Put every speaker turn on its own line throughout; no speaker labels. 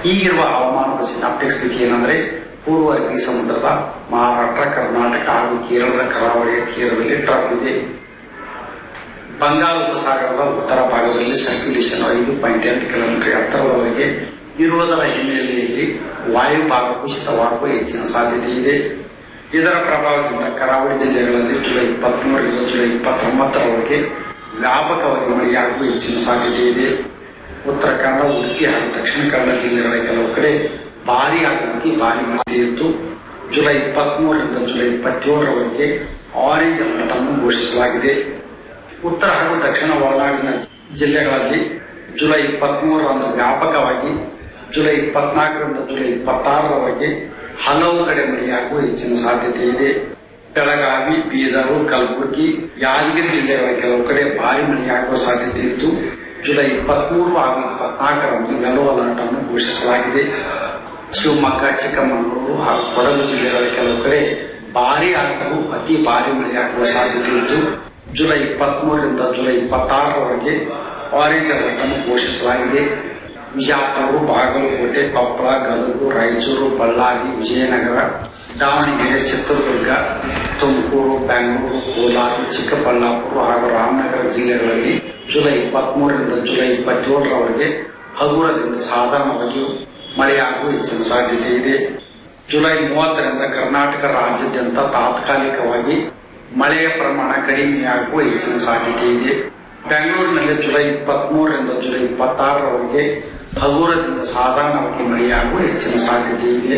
ಈಗಿರುವ ಹವಾಮಾನದ ಸಿನಾಪ್ಟಿಕ್ ಸ್ಥಿತಿ ಏನಂದ್ರೆ ಪೂರ್ವ ಅರಬ್ಬಿ ಸಮುದ್ರದ ಮಹಾರಾಷ್ಟ್ರ ಕರ್ನಾಟಕ ಹಾಗೂ ಕೇರಳದ ಕರಾವಳಿಯ ತೀರದಲ್ಲಿ ಟ್ರಫ್ ಇದೆ ಬಂಗಾಳ ಉಪಸಾಗರದ ಉತ್ತರ ಭಾಗದಲ್ಲಿ ಸರ್ಕ್ಯುಲೇಷನ್ ಐದು ಪಾಯಿಂಟ್ ಎಂಟು ಕಿಲೋಮೀಟರ್ ಎತ್ತರದವರೆಗೆ ಇರುವುದರ ಹಿನ್ನೆಲೆಯಲ್ಲಿ ವಾಯು ಭಾಗ ಕುಸಿತವಾಗುವ ಹೆಚ್ಚಿನ ಸಾಧ್ಯತೆ ಇದೆ ಇದರ ಪ್ರಭಾವದಿಂದ ಕರಾವಳಿ ಜಿಲ್ಲೆಗಳಲ್ಲಿ ಜುಲೈ ಇಪ್ಪತ್ಮೂರರಿಂದ ಜುಲೈ ಇಪ್ಪತ್ತೊಂಬತ್ತರವರೆಗೆ ವ್ಯಾಪಕವಾಗಿ ಮಳೆಯಾಗುವ ಹೆಚ್ಚಿನ ಸಾಧ್ಯತೆ ಇದೆ ಉತ್ತರ ಕನ್ನಡ ಉಡುಪಿ ಹಾಗೂ ದಕ್ಷಿಣ ಕನ್ನಡ ಜಿಲ್ಲೆಗಳ ಕೆಲವು ಕಡೆ ಭಾರಿ ಹಾಗೂ ಅತಿ ಭಾರಿ ಮಳೆ ಇತ್ತು ಜುಲೈ ಇಪ್ಪತ್ಮೂರರಿಂದ ಜುಲೈ ಇಪ್ಪತ್ತೇಳರವರೆಗೆ ಆರೆಂಜ್ ಅಲರ್ಟ್ ಅನ್ನು ಘೋಷಿಸಲಾಗಿದೆ ಉತ್ತರ ಹಾಗೂ ದಕ್ಷಿಣ ಒಳನಾಡಿನ ಜಿಲ್ಲೆಗಳಲ್ಲಿ ಜುಲೈ ಇಪ್ಪತ್ಮೂರರಂದು ವ್ಯಾಪಕವಾಗಿ ಜುಲೈ ಇಪ್ಪತ್ನಾಲ್ಕರಿಂದ ಜುಲೈ ಇಪ್ಪತ್ತಾರರವರೆಗೆ ಹಲವು ಕಡೆ ಮಳೆಯಾಗುವ ಹೆಚ್ಚಿನ ಸಾಧ್ಯತೆ ಇದೆ ಬೆಳಗಾವಿ ಬೀದರು ಕಲಬುರಗಿ ಯಾದಗಿರಿ ಜಿಲ್ಲೆಗಳ ಕೆಲವು ಕಡೆ ಭಾರಿ ಮಳೆಯಾಗುವ ಸಾಧ್ಯತೆ ಇದ್ದು ಜುಲೈ ಇಪ್ಪತ್ಮೂರು ಹಾಗೂ ಇಪ್ಪತ್ನಾಲ್ಕರಂದು ಯೆಲ್ಲೋ ಅಲರ್ಟ್ ಅನ್ನು ಘೋಷಿಸಲಾಗಿದೆ ಶಿವಮೊಗ್ಗ ಚಿಕ್ಕಮಗಳೂರು ಹಾಗೂ ಕೊಡಗು ಜಿಲ್ಲೆಗಳ ಕೆಲವು ಕಡೆ ಭಾರಿ ಹಾಗೂ ಅತಿ ಭಾರಿ ಮಳೆಯಾಗುವ ಸಾಧ್ಯತೆ ಇದ್ದು ಜುಲೈ ಇಪ್ಪತ್ಮೂರರಿಂದ ಜುಲೈ ಇಪ್ಪತ್ತಾರರವರೆಗೆ ಆರೆಂಜ್ ಅಲರ್ಟ್ ಅನ್ನು ಘೋಷಿಸಲಾಗಿದೆ ವಿಜಯಪುರ ಬಾಗಲಕೋಟೆ ಕೊಪ್ಪಳ ಗದಗು ರಾಯಚೂರು ಬಳ್ಳಾರಿ ವಿಜಯನಗರ ದಾವಣಗೆರೆ ಚಿತ್ರದುರ್ಗ ತುಮಕೂರು ಬೆಂಗಳೂರು ಕೋಲಾರ ಚಿಕ್ಕಬಳ್ಳಾಪುರ ಹಾಗೂ ರಾಮನಗರ ಜಿಲ್ಲೆಗಳಲ್ಲಿ ಜುಲೈ ಇಪ್ಪತ್ಮೂರರಿಂದ ಜುಲೈ ಇಪ್ಪತ್ತೇಳರವರೆಗೆ ಹಗುರದಿಂದ ಸಾಧಾರಣವಾಗಿ ಮಳೆಯಾಗುವ ಹೆಚ್ಚಿನ ಸಾಧ್ಯತೆ ಇದೆ ಜುಲೈ ಮೂವತ್ತರಿಂದ ಕರ್ನಾಟಕ ರಾಜ್ಯಾದ್ಯಂತ ತಾತ್ಕಾಲಿಕವಾಗಿ ಮಳೆಯ ಪ್ರಮಾಣ ಕಡಿಮೆಯಾಗುವ ಹೆಚ್ಚಿನ ಸಾಧ್ಯತೆ ಇದೆ ಬೆಂಗಳೂರಿನಲ್ಲಿ ಜುಲೈ ಇಪ್ಪತ್ಮೂರರಿಂದ ಜುಲೈ ಇಪ್ಪತ್ತಾರರವರೆಗೆ ಹಗುರದಿಂದ ಸಾಧಾರಣವಾಗಿ ಮಳೆಯಾಗುವ ಹೆಚ್ಚಿನ ಸಾಧ್ಯತೆ ಇದೆ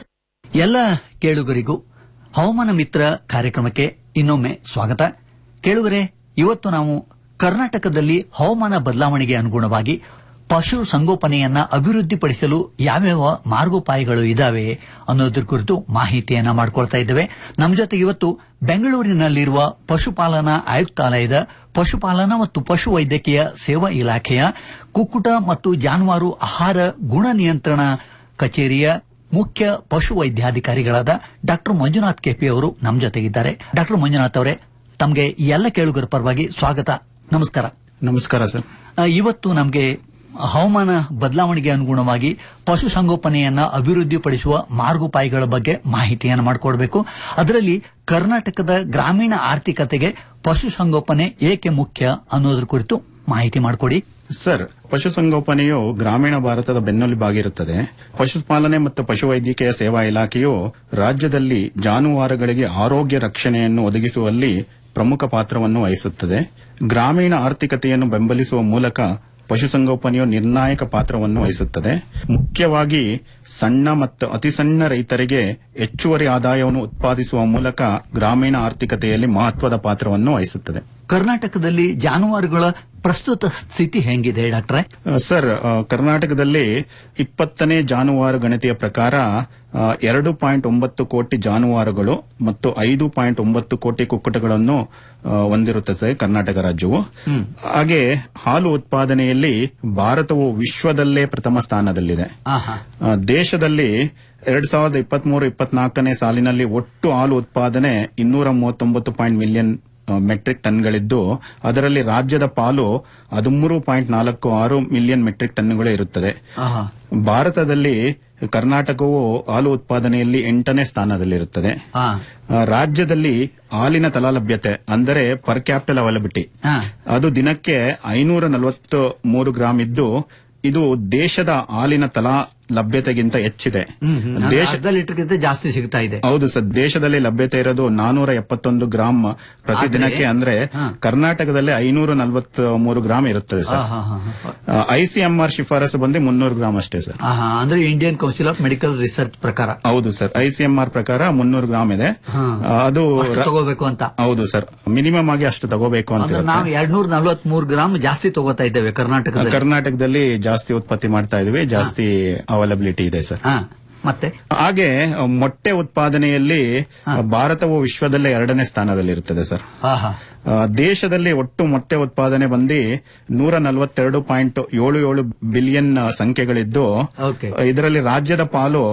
ಎಲ್ಲ ಕೇಳುಗರಿಗೂ ಹವಾಮಾನ ಮಿತ್ರ ಕಾರ್ಯಕ್ರಮಕ್ಕೆ ಇನ್ನೊಮ್ಮೆ ಸ್ವಾಗತ ಕೇಳುಗರೆ ಇವತ್ತು ನಾವು ಕರ್ನಾಟಕದಲ್ಲಿ ಹವಾಮಾನ ಬದಲಾವಣೆಗೆ ಅನುಗುಣವಾಗಿ ಪಶು ಸಂಗೋಪನೆಯನ್ನ ಅಭಿವೃದ್ಧಿಪಡಿಸಲು ಯಾವ್ಯಾವ ಮಾರ್ಗೋಪಾಯಗಳು ಇದಾವೆ ಅನ್ನೋದ್ರ ಕುರಿತು ಮಾಹಿತಿಯನ್ನ ಮಾಡ್ಕೊಳ್ತಾ ಇದ್ದೇವೆ ನಮ್ಮ ಜೊತೆಗೆ ಇವತ್ತು ಬೆಂಗಳೂರಿನಲ್ಲಿರುವ ಪಶುಪಾಲನಾ ಆಯುಕ್ತಾಲಯದ ಪಶುಪಾಲನಾ ಮತ್ತು ಪಶು ವೈದ್ಯಕೀಯ ಸೇವಾ ಇಲಾಖೆಯ ಕುಕ್ಕುಟ ಮತ್ತು ಜಾನುವಾರು ಆಹಾರ ಗುಣ ನಿಯಂತ್ರಣ ಕಚೇರಿಯ ಮುಖ್ಯ ಪಶು ವೈದ್ಯಾಧಿಕಾರಿಗಳಾದ ಡಾಕ್ಟರ್ ಮಂಜುನಾಥ್ ಕೆಪಿ ಅವರು ನಮ್ಮ ಜೊತೆಗಿದ್ದಾರೆ ಡಾಕ್ಟರ್ ಮಂಜುನಾಥ್ ಅವರೇ ತಮಗೆ ಎಲ್ಲ ಕೇಳುಗರ ಪರವಾಗಿ ಸ್ವಾಗತ ನಮಸ್ಕಾರ
ನಮಸ್ಕಾರ ಸರ್
ಆ, ಇವತ್ತು ನಮಗೆ ಹವಾಮಾನ ಬದಲಾವಣೆಗೆ ಅನುಗುಣವಾಗಿ ಪಶು ಸಂಗೋಪನೆಯನ್ನ ಅಭಿವೃದ್ಧಿಪಡಿಸುವ ಮಾರ್ಗೋಪಾಯಗಳ ಬಗ್ಗೆ ಮಾಹಿತಿಯನ್ನು ಮಾಡಿಕೊಡ್ಬೇಕು ಅದರಲ್ಲಿ ಕರ್ನಾಟಕದ ಗ್ರಾಮೀಣ ಆರ್ಥಿಕತೆಗೆ ಪಶು ಸಂಗೋಪನೆ ಏಕೆ ಮುಖ್ಯ ಅನ್ನೋದ್ರ ಕುರಿತು ಮಾಹಿತಿ ಮಾಡಿಕೊಡಿ
ಸರ್ ಪಶುಸಂಗೋಪನೆಯು ಗ್ರಾಮೀಣ ಭಾರತದ ಬೆನ್ನೆಲುಬಾಗಿರುತ್ತದೆ ಪಶುಪಾಲನೆ ಮತ್ತು ಪಶುವೈದ್ಯಕೀಯ ಸೇವಾ ಇಲಾಖೆಯು ರಾಜ್ಯದಲ್ಲಿ ಜಾನುವಾರುಗಳಿಗೆ ಆರೋಗ್ಯ ರಕ್ಷಣೆಯನ್ನು ಒದಗಿಸುವಲ್ಲಿ ಪ್ರಮುಖ ಪಾತ್ರವನ್ನು ವಹಿಸುತ್ತದೆ ಗ್ರಾಮೀಣ ಆರ್ಥಿಕತೆಯನ್ನು ಬೆಂಬಲಿಸುವ ಮೂಲಕ ಪಶುಸಂಗೋಪನೆಯು ನಿರ್ಣಾಯಕ ಪಾತ್ರವನ್ನು ವಹಿಸುತ್ತದೆ ಮುಖ್ಯವಾಗಿ ಸಣ್ಣ ಮತ್ತು ಅತಿ ಸಣ್ಣ ರೈತರಿಗೆ ಹೆಚ್ಚುವರಿ ಆದಾಯವನ್ನು ಉತ್ಪಾದಿಸುವ ಮೂಲಕ ಗ್ರಾಮೀಣ ಆರ್ಥಿಕತೆಯಲ್ಲಿ ಮಹತ್ವದ ಪಾತ್ರವನ್ನು ವಹಿಸುತ್ತದೆ
ಕರ್ನಾಟಕದಲ್ಲಿ ಜಾನುವಾರುಗಳ ಪ್ರಸ್ತುತ ಸ್ಥಿತಿ ಹೆಂಗಿದೆ ಡಾಕ್ಟ್ರೆ
ಆ, ಸರ್ ಆ, ಕರ್ನಾಟಕದಲ್ಲಿ ಇಪ್ಪತ್ತನೇ ಜಾನುವಾರು ಗಣತಿಯ ಪ್ರಕಾರ ಆ, ಎರಡು ಪಾಯಿಂಟ್ ಒಂಬತ್ತು ಕೋಟಿ ಜಾನುವಾರುಗಳು ಮತ್ತು ಐದು ಪಾಯಿಂಟ್ ಒಂಬತ್ತು ಕೋಟಿ ಕುಕ್ಕುಟಗಳನ್ನು ಆ, ಹೊಂದಿರುತ್ತದೆ ಕರ್ನಾಟಕ ರಾಜ್ಯವು ಹಾಗೆ ಹಾಲು ಉತ್ಪಾದನೆಯಲ್ಲಿ ಭಾರತವು ವಿಶ್ವದಲ್ಲೇ ಪ್ರಥಮ ಸ್ಥಾನದಲ್ಲಿದೆ
ಆಹಾ.
ಆ, ದೇಶದಲ್ಲಿ ಎರಡ್ ಸಾವಿರದ ಇಪ್ಪತ್ಮೂರು ಇಪ್ಪತ್ನಾಲ್ಕನೇ ಸಾಲಿನಲ್ಲಿ ಒಟ್ಟು ಹಾಲು ಉತ್ಪಾದನೆ ಇನ್ನೂರ ಮೂವತ್ತೊಂಬತ್ತು ಪಾಯಿಂಟ್ ಮಿಲಿಯನ್ ಆ, ಮೆಟ್ರಿಕ್ ಟನ್ಗಳಿದ್ದು ಅದರಲ್ಲಿ ರಾಜ್ಯದ ಪಾಲು ಹದಿಮೂರು ಪಾಯಿಂಟ್ ನಾಲ್ಕು ಆರು ಮಿಲಿಯನ್ ಮೆಟ್ರಿಕ್ ಟನ್ಗಳು ಇರುತ್ತದೆ
ಆಹಾ.
ಭಾರತದಲ್ಲಿ ಕರ್ನಾಟಕವು ಹಾಲು ಉತ್ಪಾದನೆಯಲ್ಲಿ ಎಂಟನೇ ಸ್ಥಾನದಲ್ಲಿರುತ್ತದೆ
ಆ.
ಆ, ರಾಜ್ಯದಲ್ಲಿ ಹಾಲಿನ ತಲಾಲಭ್ಯತೆ ಅಂದರೆ ಪರ್ ಕ್ಯಾಪಿಟಲ್ ಅವೈಲಬಿಲಿಟಿ
ಆ.
ಅದು ದಿನಕ್ಕೆ ಐನೂರ ನಲವತ್ತು ಮೂರು ಗ್ರಾಂ ಇದ್ದು ಇದು ದೇಶದ ಹಾಲಿನ ತಲಾ ಲಭ್ಯತೆಗಿಂತ ಹೆಚ್ಚಿದೆ
ಹ್ಮ್, ಹ್ಮ್. ಅಂದ್ರೆ
ದೇಶ
ಅರ್ಧ ಲೀಟರ್ಗಿಂತ ಜಾಸ್ತಿ ಸಿಗ್ತಾ ಇದೆ
ಹೌದು ಸರ್ ದೇಶದಲ್ಲಿ ಲಭ್ಯತೆ ಇರೋದು ನಾನೂರ ಎಪ್ಪತ್ತೊಂದು ಗ್ರಾಂ ಪ್ರತಿದಿನಕ್ಕೆ ಅಂದ್ರೆ
ಹಾ.
ಕರ್ನಾಟಕದಲ್ಲಿ ಐನೂರ ನಲವತ್ತ ಮೂರು ಗ್ರಾಂ ಇರುತ್ತದೆ ಸರ್
ಆಹಾ, ಹಾ, ಹಾ.
ಐಸಿಎಂಆರ್ ಶಿಫಾರಸು ಬಂದು ಮುನ್ನೂರು ಗ್ರಾಂ ಅಷ್ಟೇ ಸರ್
ಆಹಾ, ಅಂದ್ರೆ Indian council of medical research ಪ್ರಕಾರ
ಹೌದು ಸರ್ ಐಸಿಎಂಆರ್ ಪ್ರಕಾರ ಮುನ್ನೂರು ಗ್ರಾಂ ಇದೆ
ಹಾ.
ಆ, ಅದು
ಅಷ್ಟು
ರ-
ತಗೋಬೇಕು ಅಂತ
ಹೌದು ಸರ್ ಮಿನಿಮಮ್ ಆಗಿ ಅಷ್ಟು ತಗೋಬೇಕು ಅಂತ
ಅಂದ್ರೆ
ಇರುತ್ತೆ.
ನಾವು ಎರಡ್ನೂರ ನಲವತ್ಮೂರು ಗ್ರಾಮ್ ಜಾಸ್ತಿ ತಗೋತಾ ಇದ್ದೇವೆ ಕರ್ನಾಟಕದಲ್ಲಿ
ಕರ್ನಾಟಕದಲ್ಲಿ ಜಾಸ್ತಿ ಉತ್ಪತ್ತಿ ಮಾಡ್ತಾ ಇದೀವಿ ಜಾಸ್ತಿ ಅವೈಲಬಿಲಿಟಿ ಇದೆ ಸರ್
ಹಾ, ಮತ್ತೆ
ಹಾಗೆ ಅ, ಮೊಟ್ಟೆ ಉತ್ಪಾದನೆಯಲ್ಲಿ ಅ, ಭಾರತವು ವಿಶ್ವದಲ್ಲೇ ಎರಡನೇ ಸ್ಥಾನದಲ್ಲಿರುತ್ತದೆ ಸರ್
ಆಹಾ.
ಆ, ದೇಶದಲ್ಲಿ ಒಟ್ಟು ಮೊಟ್ಟೆ ಉತ್ಪಾದನೆ ಬಂದು ನೂರ ನಲವತ್ತೆರಡು ಪಾಯಿಂಟ್ ಏಳು ಏಳು ಬಿಲಿಯನ್ ಸಂಖ್ಯೆಗಳಿದ್ದು
Okay.
ಇದರಲ್ಲಿ ರಾಜ್ಯದ ಪಾಲು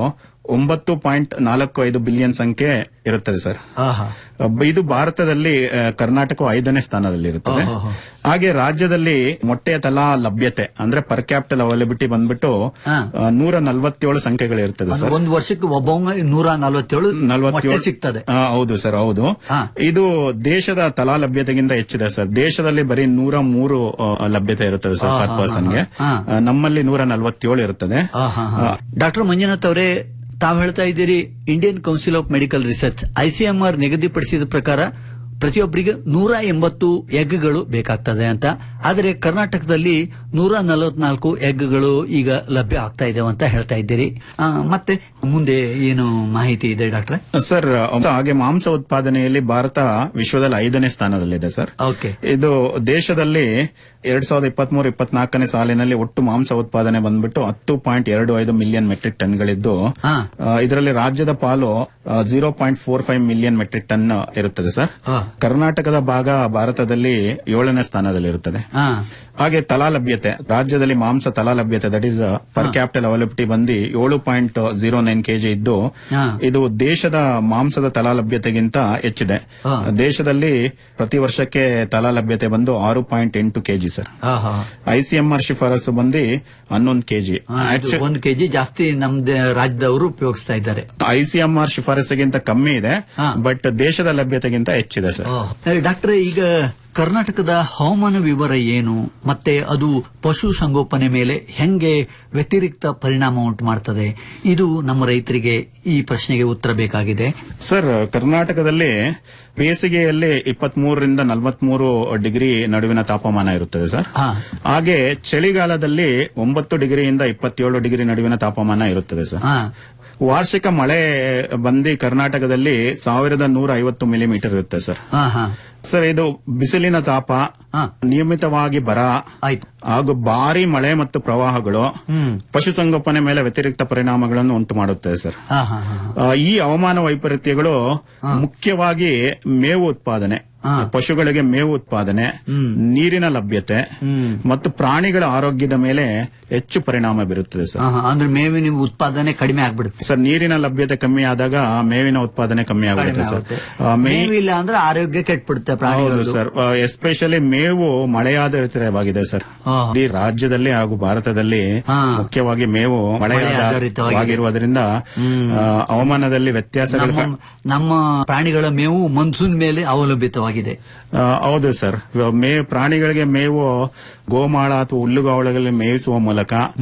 ಒಂಬತ್ತು ಪಾಯಿಂಟ್ ನಾಲ್ಕು ಐದು ಬಿಲಿಯನ್ ಸಂಖ್ಯೆ ಇರುತ್ತದೆ ಸರ್
ಆಹಾ
ಅಹ್, ಇದು ಭಾರತದಲ್ಲಿ ಅಹ್, ಕರ್ನಾಟಕ ಐದನೇ ಸ್ಥಾನದಲ್ಲಿ ಇರುತ್ತದೆ
ಓಹೋ.
ಹಾಗೆ ರಾಜ್ಯದಲ್ಲಿ ಮೊಟ್ಟೆಯ ತಲಾ ಲಭ್ಯತೆ ಅಂದ್ರೆ ಪರ್ ಕ್ಯಾಪಿಟಲ್ ಅವೈಲಬಿಲಿಟಿ ಬಂದ್ಬಿಟ್ಟು
ಹಾ.
ಅಹ್, ನೂರ ನಲವತ್ತೇಳು ಸಂಖ್ಯೆಗಳು ಇರ್ತದೆ
ಅಂದ್ರೆ
ಸರ್
ಒಂದು ವರ್ಷಕ್ಕೆ ಒಬ್ಬ ನೂರ ನಲವತ್ತೇಳು ಮೊಟ್ಟೆ
ನಲವತ್ತೇಳು
ಸಿಗ್ತದೆ
ಆ, ಹೌದು ಸರ್ ಹೌದು
ಹಾ.
ಇದು ದೇಶದ ತಲಾ ಲಭ್ಯತೆಗಿಂತ ಹೆಚ್ಚಿದೆ ಸರ್ ದೇಶದಲ್ಲಿ ಬರೀ ನೂರ ಮೂರು ಆ, ಲಭ್ಯತೆ ಇರುತ್ತದೆ ಸರ್
ಹಾ,
ಪರ್
ಹಾ,
ಪರ್ಸನ್ಗೆ
ಹಾ.
ಆ, ನಮ್ಮಲ್ಲಿ ನೂರ ನಲವತ್ತೇಳು ಇರುತ್ತದೆ
ಡಾಕ್ಟರ್ ಮಂಜುನಾಥ್ ಅವರೇ ತಾವು ಹೇಳ್ತಾ ಇದ್ದೀರಿ Indian council of medical research ICMR ನಿಗದಿಪಡಿಸಿದ ಪ್ರಕಾರ ಪ್ರತಿಯೊಬ್ಬರಿಗೆ ನೂರ ಎಂಬತ್ತು ಎಗ್ಗಳು ಬೇಕಾಗ್ತದೆ ಅಂತ ಆದರೆ ಕರ್ನಾಟಕದಲ್ಲಿ ನೂರ ನಲವತ್ನಾಲ್ಕು ಎಗ್ಗಳು ಈಗ ಲಭ್ಯ ಆಗ್ತಾ ಇದಾವೆ ಅಂತ ಹೇಳ್ತಾ ಇದ್ದೀರಿ ಆ, ಮತ್ತೆ ಮುಂದೆ ಏನು ಮಾಹಿತಿ ಇದೆ ಡಾಕ್ಟ್ರೆ
ಸರ್ ಹಾಗೆ ಮಾಂಸ ಉತ್ಪಾದನೆಯಲ್ಲಿ ಭಾರತ ವಿಶ್ವದಲ್ಲಿ ಐದನೇ ಸ್ಥಾನದಲ್ಲಿದೆ ಸರ್
ಓಕೆ
ಇದು ದೇಶದಲ್ಲಿ ಎರಡ್ ಸಾವಿರದ ಇಪ್ಪತ್ಮೂರು ಇಪ್ಪತ್ನಾಲ್ಕನೇ ಸಾಲಿನಲ್ಲಿ ಒಟ್ಟು ಮಾಂಸ ಉತ್ಪಾದನೆ ಬಂದ್ಬಿಟ್ಟು ಹತ್ತು ಪಾಯಿಂಟ್ ಎರಡು ಐದು ಮಿಲಿಯನ್ ಮೆಟ್ರಿಕ್ ಟನ್ಗಳಿದ್ದು
ಹಾ.
ಆ, ಇದರಲ್ಲಿ ರಾಜ್ಯದ ಪಾಲು zero point four five million metric ton ಇರುತ್ತದೆ ಸರ್
ಹಾ.
ಕರ್ನಾಟಕದ ಭಾಗ ಭಾರತದಲ್ಲಿ ಏಳನೇ ಸ್ಥಾನದಲ್ಲಿರುತ್ತದೆ
ಹಾ
ಹಾಗೆ ತಲಾ ಲಭ್ಯತೆ ರಾಜ್ಯದಲ್ಲಿ ಮಾಂಸ ತಲಾ ಲಭ್ಯತೆ that is per capital availability ಬಂದು ಏಳು ಪಾಯಿಂಟ್ ಜೀರೋ ನೈನ್ ಕೆಜಿ ಇದ್ದು
ಹಾ.
ಇದು ದೇಶದ ಮಾಂಸದ ತಲಾ ಲಭ್ಯತೆಗಿಂತ ಹೆಚ್ಚಿದೆ
ಹಾ.
ದೇಶದಲ್ಲಿ ಪ್ರತಿ ವರ್ಷಕ್ಕೆ ತಲಾ ಲಭ್ಯತೆ ಬಂದು ಆರು ಪಾಯಿಂಟ್ ಎಂಟು ಕೆಜಿ ಸರ್
ಹಾ ಹಾ
ಐಸಿಎಂಆರ್ ಶಿಫಾರಸು ಬಂದು ಹನ್ನೊಂದು ಕೆಜಿ
ಹಾ, ಇದು ಒಂದು ಕೆಜಿ ಜಾಸ್ತಿ ನಮ್ದು ರಾಜ್ಯದವರು ಉಪಯೋಗಿಸ್ತಾ ಇದ್ದಾರೆ
ಐಸಿಎಂಆರ್ ಶಿಫಾರಸ್ಸಿಗಿಂತ ಕಮ್ಮಿ ಇದೆ
ಹಾ.
ಬಟ್ ದೇಶದ ಲಭ್ಯತೆಗಿಂತ ಹೆಚ್ಚಿದೆ ಸರ್
ಡಾಕ್ಟರ್ ಈಗ ಕರ್ನಾಟಕದ ಹವಾಮಾನ ವಿವರ ಏನು ಮತ್ತೆ ಅದು ಪಶು ಸಂಗೋಪನೆ ಮೇಲೆ ಹೆಂಗೆ ವ್ಯತಿರಿಕ್ತ ಪರಿಣಾಮ ಉಂಟು ಮಾಡ್ತದೆ ಇದು ನಮ್ಮ ರೈತರಿಗೆ ಈ ಪ್ರಶ್ನೆಗೆ ಉತ್ತರ ಬೇಕಾಗಿದೆ
ಸರ್ ಕರ್ನಾಟಕದಲ್ಲಿ ಬೇಸಿಗೆಯಲ್ಲಿ ಇಪ್ಪತ್ಮೂರರಿಂದ ನಲವತ್ಮೂರು ಡಿಗ್ರಿ ನಡುವಿನ ತಾಪಮಾನ ಇರುತ್ತದೆ ಸರ್
ಹಾ.
ಹಾಗೆ ಚಳಿಗಾಲದಲ್ಲಿ ಒಂಬತ್ತು ಡಿಗ್ರಿಯಿಂದ ಇಪ್ಪತ್ತೇಳು ಡಿಗ್ರಿ ನಡುವಿನ ತಾಪಮಾನ ಇರುತ್ತದೆ ಸರ್
ಹಾ
ವಾರ್ಷಿಕ ಮಳೆ ಬಂದು ಕರ್ನಾಟಕದಲ್ಲಿ ಸಾವಿರದ ನೂರ ಐವತ್ತು ಮಿಲಿಮೀಟರ್ ಇರುತ್ತೆ ಸರ್
ಹಾ ಹಾ
ಸರ್ ಇದು ಬಿಸಿಲಿನ ತಾಪ
ಹಾ.
ನಿಯಮಿತವಾಗಿ ಬರ
ಆಯ್ತು
ಹಾಗೂ ಭಾರಿ ಮಳೆ ಮತ್ತು ಪ್ರವಾಹಗಳು
ಹ್ಮ್.
ಪಶುಸಂಗೋಪನೆ ಮೇಲೆ ವ್ಯತಿರಿಕ್ತ ಪರಿಣಾಮಗಳನ್ನು ಉಂಟು ಮಾಡುತ್ತದೆ ಸರ್
ಹಾ ಹಾ ಹಾ
ಆ, ಈ ಹವಾಮಾನ ವೈಪರೀತ್ಯಗಳು ಮುಖ್ಯವಾಗಿ ಮೇವು ಉತ್ಪಾದನೆ
ಹಾ.
ಪಶುಗಳಿಗೆ ಮೇವು ಉತ್ಪಾದನೆ ನೀರಿನ ಲಭ್ಯತೆ
ಹ್ಮ್.
ಮತ್ತು ಪ್ರಾಣಿಗಳ ಆರೋಗ್ಯದ ಮೇಲೆ ಹೆಚ್ಚು ಪರಿಣಾಮ ಬೀರುತ್ತದೆ ಸರ್
ಹಾ, ಹಾ. ಅಂದ್ರೆ ಮೇವಿನ ಉತ್ಪಾದನೆ ಕಡಿಮೆ ಆಗ್ಬಿಡುತ್ತೆ
ಸರ್ ನೀರಿನ ಲಭ್ಯತೆ ಕಮ್ಮಿ ಆದಾಗ ಮೇವಿನ ಉತ್ಪಾದನೆ ಕಮ್ಮಿ ಆಗುತ್ತೆ
ಕಡಿಮೆ
ಸರ್
ಆಗುತ್ತೆ
ಆ, ಮೇ
ಮೇವಿಲ್ಲ ಅಂದ್ರೆ ಆರೋಗ್ಯ ಕೆಟ್ಬಿಡುತ್ತೆ
ಹೌದು
ಪ್ರಾಣಿಗಳು
ಸರ್ ಎಸ್ಪೆಷಲಿ ಮೇವು ಮಳೆಯಾಧಾರಿತವಾಗಿದೆ ಸರ್
ಹಾ.
ಇಡೀ ರಾಜ್ಯದಲ್ಲಿ ಹಾಗೂ ಭಾರತದಲ್ಲಿ
ಹಾ.
ಮುಖ್ಯವಾಗಿ ಮೇವು
ಮಳೆಯಾಧಾರಿತವಾಗಿದೆ.
ಮಳೆಯಾಧಾರಿತವಾಗಿರುವುದರಿಂದ ಆ, ಹವಾಮಾನದಲ್ಲಿ ವ್ಯತ್ಯಾಸಗಳು
ನಮ್ಮ ನಮ್ಮ ಪ್ರಾಣಿಗಳ ಮೇವು ಮನ್ಸೂನ್ ಮೇಲೆ ಅವಲಂಬಿತವಾಗಿದೆ
ಆ, ಹೌದು ಸರ್ ಮೇ ಪ್ರಾಣಿಗಳಿಗೆ ಮೇವು ಗೋಮಾಳ ಅಥವಾ ಹುಲ್ಲುಗಾವಳಗಳಲ್ಲಿ ಮೇಯಿಸುವ ಮೂಲಕ